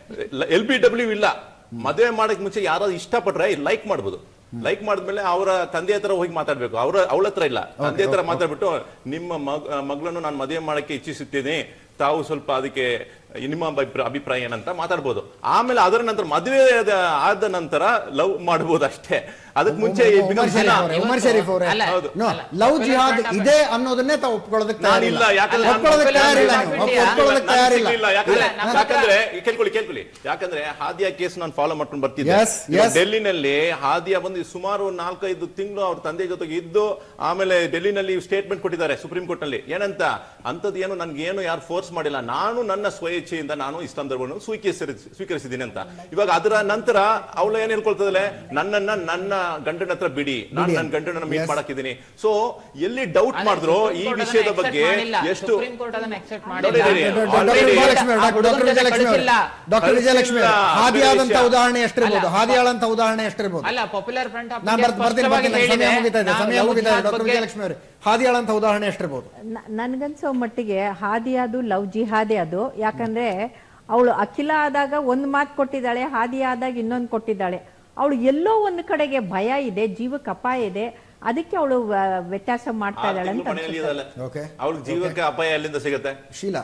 ಎಲ್ ಬಿ ಡಬ್ಲ್ಯೂ ಇಲ್ಲ ಮದುವೆ ಮಾಡಕ್ ಮುಂಚೆ ಯಾರಾದ್ರೂ ಇಷ್ಟಪಟ್ರೆ ಲೈಕ್ ಮಾಡ್ಬೋದು ಲೈಕ್ ಮಾಡಿದ್ಮೇಲೆ ಅವರ ತಂದೆ ಹತ್ರ ಹೋಗಿ ಮಾತಾಡ್ಬೇಕು ಅವ್ರ ಅವಳ ಹತ್ರ ಇಲ್ಲ ತಂದೆ ಹತ್ರ ಮಾತಾಡ್ಬಿಟ್ಟು ನಿಮ್ಮ ಮಗ್- ಮಗಳನ್ನು ನಾನು ಮದುವೆ ಮಾಡಕ್ಕೆ ಇಚ್ಛಿಸುತ್ತೇನೆ ತಾವು ಸ್ವಲ್ಪ ಅದಕ್ಕೆ ನಿಮ್ಮ ಅಭಿಪ್ರಾಯ ಅಭಿಪ್ರಾಯ ಏನಂತ ಮಾತಾಡ್ಬೋದು ಆಮೇಲೆ ಅದರ ನಂತರ ಮದುವೆ ಆದ- ಆದ ನಂತರ ಲವ್ ಮಾಡ್ಬೋದು ಅಷ್ಟೇ ಅದಕ್ಕೆ ಮುಂಚೆ it ಉಮರ್ becomes ಶರೀಫ್ ಜನ- ಅವರೇ, ಉಮರ್ ಶರೀಫ್ ಅವರೇ ಅಲ್ಲ, ಹೌದು. ನೋ ಅಲ್ಲ. Love Popular jihad front of- ಇದೆ ಅನ್ನೋದನ್ನೇ ತಾವು ಒಪ್ಕೊಳ್ಳೋದಕ್ಕೆ ನಾನಿಲ್ಲ ತಯಾರಿಲ್ಲ ಯಾಕಂದ್ರೆ ನಾನು ಒಪ್ಕೊಳ್ಳೋದಕ್ಕೆ popular ತಯಾರಿಲ್ಲ front ನೀವು of India. ಒಪ್ಕೊಳ್ಳೋದಕ್ಕೆ ನಾನು ತಯಾರಿಲ್ಲ ಸಿಗ್ಲಿಲ್ಲ. ಯಾಕಂದ್ರೆ ಇಲ್ಲ, ನಮ್ಮ ಹತ್ರ- ಯಾಕಂದ್ರೆ ಈ ಕೇಳ್ಕೊಳ್ಳಿ ಕೇಳ್ಕೊಳ್ಳಿ ಯಾಕಂದ್ರೆ ಹಾದಿಯಾ ಕೇಸ್ ನಾನು ಫಾಲೋ ಮಾಡ್ಕೊಂಡು ಬರ್ತಿದ್ದೆ Yes, ಇವಾಗ yes. ಡೆಲ್ಲಿನಲ್ಲಿ ಹಾದಿಯಾ ಬಂದು ಸುಮಾರು ನಾಲ್ಕೈದು ತಿಂಗಳು ಅವ್ರ ತಂದೆ ಜೊತೆಗೆ ಇದ್ದು ಆಮೇಲೆ ಡೆಲ್ಲಿನಲ್ಲಿ ಸ್ಟೇಟ್ಮೆಂಟ್ ಕೊಟ್ಟಿದ್ದಾರೆ ಸುಪ್ರೀಂ ಕೋರ್ಟ್ ನಲ್ಲಿ ಏನಂತ ಅಂತದ್ದು ಏನು ನನ್ಗೆ ಏನು ಯಾರು ಫೋರ್ಸ್ ಮಾಡಿಲ್ಲ ನಾನು ನನ್ನ ಸ್ವಇಚ್ಛೆಯಿಂದ ನಾನು ಇಸ್ಲಾಂ ಧರ್ಮವನ್ನು ಸ್ವೀಕರಿಸಿ ಸ್ವೀಕರಿಸಿದ್ದೀನಿ ಅಂತ ಇವಾಗ ಅದರ ನಂತರ ಅವಳು ಏನ್ ಹೇಳ್ಕೊಳ್ತದಲ್ಲ ನನ್ನನ್ನ ನನ್ನ ಗಂಡನ ಹತ್ರ ಬಿಡಿ ನಾನು ನನ್ನ ಗಂಡನ ಮೀಟ್ Yes. ಮಾಡಕ್ಕಿದ್ದೀನಿ ಸೊ ಎಲ್ಲಿ ಡೌಟ್ ಆದ್ರೆ ಮಾಡಿದ್ರು ಸುಪ್ರೀಂ ಈ ಕೋರ್ಟ್ ವಿಷಯದ ಅದನ್ನ ಬಗ್ಗೆ accept ಮಾಡಿಲ್ಲ. ಎಷ್ಟು ಸುಪ್ರೀಂ ಕೋರ್ಟ್ ಅದನ್ನ accept ನೋಡಿ, ಮಾಡಿಲ್ಲ. ನೋಡಿ, ಡಾಕ್ಟರ್ already- ವಿಜಯಲಕ್ಷ್ಮಿ ಅವರೇ, ಆ ಡಾಕ್ಟರ್ ಹುಡುಗನ ಜೊತೆ ವಿಜಯಲಕ್ಷ್ಮಿ ಅವರೇ, ಕಳಿಸಿಲ್ಲ. ಡಾಕ್ಟರ್ ವಿಜಯಲಕ್ಷ್ಮಿ ಅವರೇ, ಕಳಿಸಿಲ್ಲ. ಹಾದಿಯಾದಂತ ಬೇರೆ ಉದಾಹರಣೆ ಎಷ್ಟಿರ್ಬೋದು ಅಲ್ಲ, ಹಾದಿಯಾಳಂತ ಉದಾಹರಣೆ ಎಷ್ಟಿರ್ಬೋದು ಅಲ್ಲ ಪಾಪ್ಯುಲರ್ ಫ್ರಂಟ್ ಆಫ್ ನಾನು ಬರ್ತೀನಿ ಬರ್ತೀನಿ ಸ್ಪಷ್ಟವಾಗಿ ಬರ್ತೀನಿ ಸಮಯ ಹೇಳಿದೆ, ಮುಗಿತಾ ಇದೆ ನಾವು ಸಮಯ ಲವ್ ಮುಗಿತಾ ಇದೆ ಜಿಹಾದ್ ಡಾಕ್ಟರ್ ಬಗ್ಗೆ- ವಿಜಯಲಕ್ಷ್ಮಿ ಅವರೇ ಹಾದಿಯಾಳಂತ ಉದಾಹರಣೆ ಎಷ್ಟಿರ್ಬೋದು ನ- ನನ್ಗನ್ಸೋ ಮಟ್ಟಿಗೆ ಹಾದಿಯಾದು ಲವ್ ಜಿಹಾದಿ ಅದು ಯಾಕಂದ್ರೆ ಅವಳು ಅಖಿಲ ಆದಾಗ ಒಂದ್ ಮಾತು ಕೊಟ್ಟಿದ್ದಾಳೆ ಹಾದಿ ಆದಾಗ ಇನ್ನೊಂದು ಕೊಟ್ಟಿದ್ದಾಳೆ ಅವಳು ಎಲ್ಲೋ ಒಂದು ಕಡೆಗೆ ಭಯ ಇದೆ ಜೀವಕ್ಕೆ ಅಪಾಯ ಇದೆ ಅದಕ್ಕೆ ಅವಳು ವ್ಯತ್ಯಾಸ ಮಾಡ್ತಾ ಇದ್ದಾಳೆ ಅಂತ ಮನೆಯಲ್ಲಿ ಅನ್ಸುತ್ತೆ. ಇದಲ್ಲ ಓಕೆ ಅವ್ಳಿಗೆ ಜೀವಕ್ಕೆ ಅಪಾಯ ಎಲ್ಲಿಂದ ಸಿಗುತ್ತೆ ಶೀಲಾ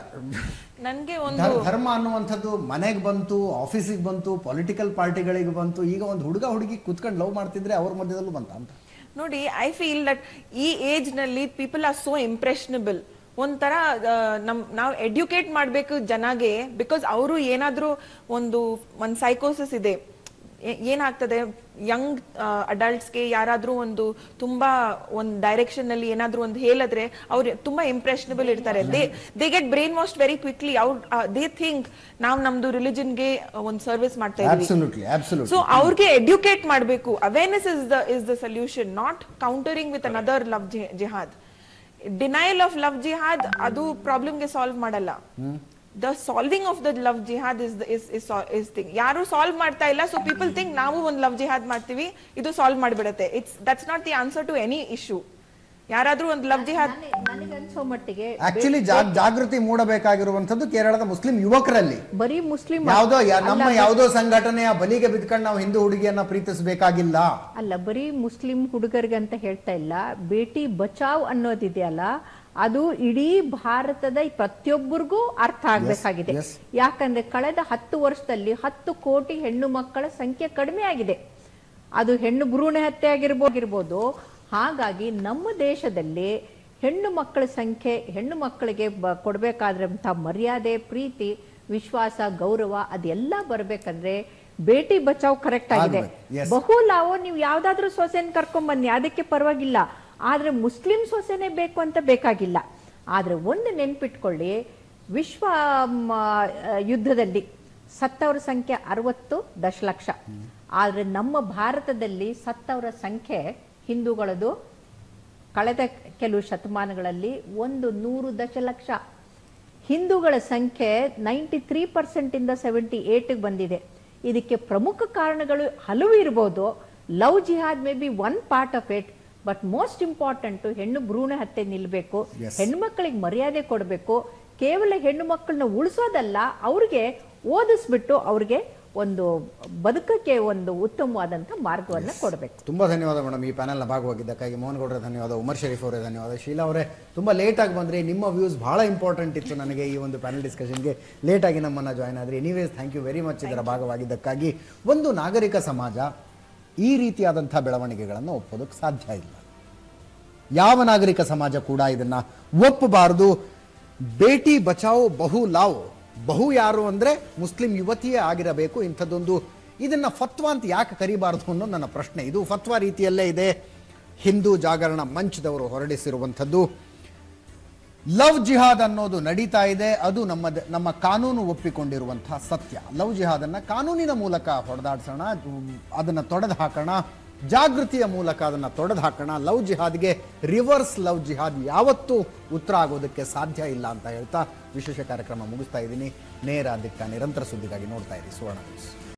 ನನ್ಗೆ ಒಂದು ಧರ್- ಧರ್ಮ ಅನ್ನುವಂಥದ್ದು ಮನೆಗೆ ಬಂತು ಆಫೀಸಿಗೆ ಬಂತು ಪೊಲಿಟಿಕಲ್ ಪಾರ್ಟಿಗಳಿಗೆ ಬಂತು ಈಗ ಒಂದು ಹುಡುಗ ಹುಡುಗಿ ಕುತ್ಕೊಂಡು ಲವ್ ಮಾಡ್ತಿದ್ರೆ ಅವ್ರ ಮಧ್ಯದಲ್ಲೂ ಬಂತ ಅಂತ ನೋಡಿ ಐ ಫೀಲ್ ದಟ್ ಈ ಏಜ್ ನಲ್ಲಿ ಪೀಪಲ್ ಆರ್ ಸೋ ಇಂಪ್ರೆಷನಬಲ್ ಒಂಥರ ಆ, ನಮ್ ನಾವು ಎಡ್ಯುಕೇಟ್ ಮಾಡ್ಬೇಕು ಜನಗೆ ಬಿಕಾಸ್ ಅವರು ಏನಾದ್ರೂ ಒಂದು ಒಂದ್ ಸೈಕೋಸಿಸ್ ಇದೆ ಏ- ಏನಾಗ್ತದೆ ಯಂಗ್ ಅಡಲ್ಟ್ಸ್ಗೆ ಯಾರಾದ್ರೂ ಒಂದು ತುಂಬಾ ಒಂದು ಡೈರೆಕ್ಷನ್ ನಲ್ಲಿ ಏನಾದ್ರೂ ಒಂದು ಹೇಳಿದ್ರೆ ಅವ್ರು ತುಂಬಾ ಇಂಪ್ರೆಷನಬಲ್ ಇರ್ತಾರೆ they they get brainwash very quickly ಅವ್ರು ದೇ ಥಿಂಕ್ ನಾವು ನಮ್ದು ರಿಲಿಜನ್ಗೆ ಒಂದು ಸರ್ವಿಸ್ ಮಾಡ್ತಾ ಇದೀವಿ ಅಬ್ಸಲ್ಯೂಟ್ಲಿ ಅಬ್ಸಲ್ಯೂಟ್ಲಿ ಸೊ ಅವ್ರಿಗೆ ಎಡ್ಯುಕೇಟ್ ಮಾಡಬೇಕು awareness is the is the solution not countering with another love jihad denial of love jihad ಅದು ಪ್ರಾಬ್ಲಮ್ಗೆ ಸಾಲ್ವ್ ಮಾಡಲ್ಲ the solving of the love jihad is is is thing ಯಾರು ಸಾಲ್ವ್ ಮಾಡ್ತಾ ಇಲ್ಲ ಸೊ ಪೀಪಲ್ ಥಿಂಕ್ ನಾವು ಒಂದು ಲವ್ ಜಿಹಾದ್ ಮಾಡ್ತೀವಿ ಇದು ಸಾಲ್ವ್ ಮಾಡಿಬಿಡುತ್ತೆ it's that's not the answer to any issue ಯಾರಾದ್ರೂ ಒಂದು ಲವ್ ಜಿಹಾದ್ ನನಗೆ- ನನಗನ್ಸೋ ಮಟ್ಟಿಗೆ ಆಕ್ಚುಲಿ ಜಾಗೃತಿ ಮೂಡಬೇಕಾಗಿರುವಂತದ್ದು ಕೇರಳದ ಮುಸ್ಲಿಂ ಯುವಕರಲ್ಲಿ ಬರೀ ಮುಸ್ಲಿಂ ಯಾವ್ದೋ ಯಾ- ನಮ್ಮ ಅಲ್ಲ, ಯಾವುದೋ ಸಂಘಟನೆಯ ಬಲಿಗೆ ಬಿದ್ಕೊಂಡು ನಾವು ಹಿಂದೂ ಹುಡುಗಿಯನ್ನ ಪ್ರೀತಿಸಬೇಕಾಗಿಲ್ಲ ಅಲ್ಲ ಬರೀ ಮುಸ್ಲಿಂ ಹುಡುಗರಿಗೆ ಅಂತ ಹೇಳ್ತಾ ಇಲ್ಲ ಬೇಟಿ ಬಚಾವ್ ಅನ್ನೋದಿದೆಯಲ್ಲ ಅದು ಇಡೀ ಭಾರತದ ಪ್ರತಿಯೊಬ್ಬರಿಗೂ ಅರ್ಥ ಆಗ್ಬೇಕಾಗಿದೆ yes. ಯಾಕಂದ್ರೆ ಕಳೆದ ಹತ್ತು ವರ್ಷದಲ್ಲಿ ಹತ್ತು ಕೋಟಿ ಹೆಣ್ಣು ಮಕ್ಕಳ ಸಂಖ್ಯೆ ಕಡಿಮೆ ಆಗಿದೆ ಅದು ಹೆಣ್ಣು ಭ್ರೂಣ ಹತ್ಯೆ ಆಗಿರ್ಬೋ- ಆಗಿರ್ಬೋದು ಹಾಗಾಗಿ ನಮ್ಮ ದೇಶದಲ್ಲಿ ಹೆಣ್ಣು ಮಕ್ಕಳ ಸಂಖ್ಯೆ ಹೆಣ್ಣು ಮಕ್ಕಳಿಗೆ ಬ- ಕೊಡ್ಬೇಕಾದ್ರಂಥ ಮರ್ಯಾದೆ ಪ್ರೀತಿ ವಿಶ್ವಾಸ ಗೌರವ ಅದೆಲ್ಲ ಬರ್ಬೇಕಂದ್ರೆ ಬೇಟಿ ಬಚಾವ್ ಕರೆಕ್ಟ್ ಆಗಿದೆ ಆಗ್ಬೇಕು, yes. ಬಹು ಲಾವೋ ನೀವು ಯಾವ್ದಾದ್ರೂ ಸೊಸೆನ್ ಕರ್ಕೊಂಡ್ ಬನ್ನಿ ಅದಕ್ಕೆ ಪರವಾಗಿಲ್ಲ ಆದ್ರೆ ಮುಸ್ಲಿಂ ಸೊಸೆನೆ ಬೇಕು ಅಂತ ಬೇಕಾಗಿಲ್ಲ ಆದ್ರೆ ಒಂದು ನೆನ್ಪಿಟ್ಕೊಳ್ಳಿ ವಿಶ್ವ ಮ, ಆ, ಯುದ್ಧದಲ್ಲಿ ಸತ್ತವರ ಸಂಖ್ಯೆ ಅರವತ್ತು ದಶಲಕ್ಷ ಆದ್ರೆ ನಮ್ಮ ಭಾರತದಲ್ಲಿ ಸತ್ತವರ ಸಂಖ್ಯೆ ಹಿಂದೂಗಳದು ಕಳೆದ ಕೆಲವು ಶತಮಾನಗಳಲ್ಲಿ ಒಂದು ನೂರು ದಶಲಕ್ಷ ಹಿಂದೂಗಳ ಸಂಖ್ಯೆ ನೈಂಟಿ ತ್ರೀ ಪರ್ಸೆಂಟ್ ಇಂದ ಸೆವೆಂಟಿ ಏಟ್ ಬಂದಿದೆ ಇದಕ್ಕೆ ಪ್ರಮುಖ ಕಾರಣಗಳು ಹಲವು ಇರಬಹುದು love jihad may be one part of it but most important ಹೆಣ್ಣು ಭ್ರೂಣ ಹತ್ಯೆ ನಿಲ್ಬೇಕು ಹೆಣ್ಣು ಮಕ್ಕಳಿಗೆ ಮರ್ಯಾದೆ ಕೊಡಬೇಕು ಕೇವಲ ಹೆಣ್ಣು ಮಕ್ಕಳನ್ನ ಉಳಿಸೋದಲ್ಲ ಅವ್ರಿಗೆ ಓದಿಸ್ಬಿಟ್ಟು ಅವ್ರಿಗೆ ಒಂದು ಬದುಕಕ್ಕೆ ಒಂದು ಉತ್ತಮವಾದಂತ ಮಾರ್ಗವನ್ನ ಕೊಡಬೇಕು ತುಂಬಾ ಧನ್ಯವಾದ ಮೇಡಮ್ ಈ ಪ್ಯಾನೆಲ್ನ ಭಾಗವಾಗಿದ್ದಕ್ಕಾಗಿ ಮೋಹನ್ ಗೌಡ್ರೆ ಧನ್ಯವಾದ ಉಮರ್ ಶರೀಫ್ ಅವರೇ ಧನ್ಯವಾದ ಶೀಲಾ ಅವರೇ ತುಂಬಾ ಲೇಟ್ ಆಗಿ ಬಂದ್ರಿ ನಿಮ್ಮ ವ್ಯೂಸ್ ಬಹಳ ಇಂಪಾರ್ಟೆಂಟ್ ಇತ್ತು ನನಗೆ ಈ ಒಂದು ಪ್ಯಾನಲ್ ಡಿಸ್ಕಷನ್ಗೆ ಲೇಟ್ ಆಗಿ ನಮ್ಮನ್ನ ಜಾಯ್ನ್ ಆದ್ರಿ anyways thank you very much ಇದರ ಭಾಗವಾಗಿದ್ದಕ್ಕಾಗಿ ಒಂದು ನಾಗರಿಕ ಸಮಾಜ ಈ ರೀತಿಯಾದಂಥ ಬೆಳವಣಿಗೆಗಳನ್ನು ಒಪ್ಪೋದಕ್ಕೆ ಸಾಧ್ಯ ಇಲ್ಲ ಯಾವ ನಾಗರಿಕ ಸಮಾಜ ಕೂಡ ಇದನ್ನ ಒಪ್ಪಬಾರದು ಬೇಟಿ ಬಚಾವೋ ಬಹು ಲಾವ್ ಬಹು ಯಾರು ಅಂದ್ರೆ ಮುಸ್ಲಿಂ ಯುವತಿಯೇ ಆಗಿರಬೇಕು ಇಂಥದ್ದೊಂದು ಇದನ್ನ ಫತ್ವಾ ಅಂತ ಯಾಕೆ ಕರಿಬಾರದು ಅನ್ನೋ ನನ್ನ ಪ್ರಶ್ನೆ ಇದು ಫತ್ವಾ ರೀತಿಯಲ್ಲೇ ಇದೆ ಹಿಂದೂ ಜಾಗರಣ ಮಂಚದವರು ಹೊರಡಿಸಿರುವಂಥದ್ದು ಲವ್ ಜಿಹಾದ್ ಅನ್ನೋದು ನಡೀತಾ ಇದೆ ಅದು ನಮ್ಮ ದ- ನಮ್ಮ ಕಾನೂನು ಒಪ್ಪಿಕೊಂಡಿರುವಂತಹ ಸತ್ಯ ಲವ್ ಜಿಹಾದ್ ಅನ್ನ ಕಾನೂನಿನ ಮೂಲಕ ಹೊಡೆದಾಡ್ಸೋಣ ಉಮ್, ಅದನ್ನ ತೊಡೆದು ಹಾಕೋಣ ಜಾಗೃತಿಯ ಮೂಲಕ ಅದನ್ನ ತೊಡೆದು ಹಾಕೋಣ ಲವ್ ಜಿಹಾದ್ಗೆ ರಿವರ್ಸ್ ಲವ್ ಜಿಹಾದ್ ಯಾವತ್ತೂ ಉತ್ತರ ಆಗೋದಕ್ಕೆ ಸಾಧ್ಯ ಇಲ್ಲ ಅಂತ ಹೇಳ್ತಾ ವಿಶೇಷ ಕಾರ್ಯಕ್ರಮ ಮುಗಿಸ್ತಾ ಇದ್ದೀನಿ ನೇರ ದಿಕ್ಕ ನಿರಂತರ ಸುದ್ದಿಗಾಗಿ ನೋಡ್ತಾ ಇರಿ ಸುವರ್ಣ ನ್ಯೂಸ್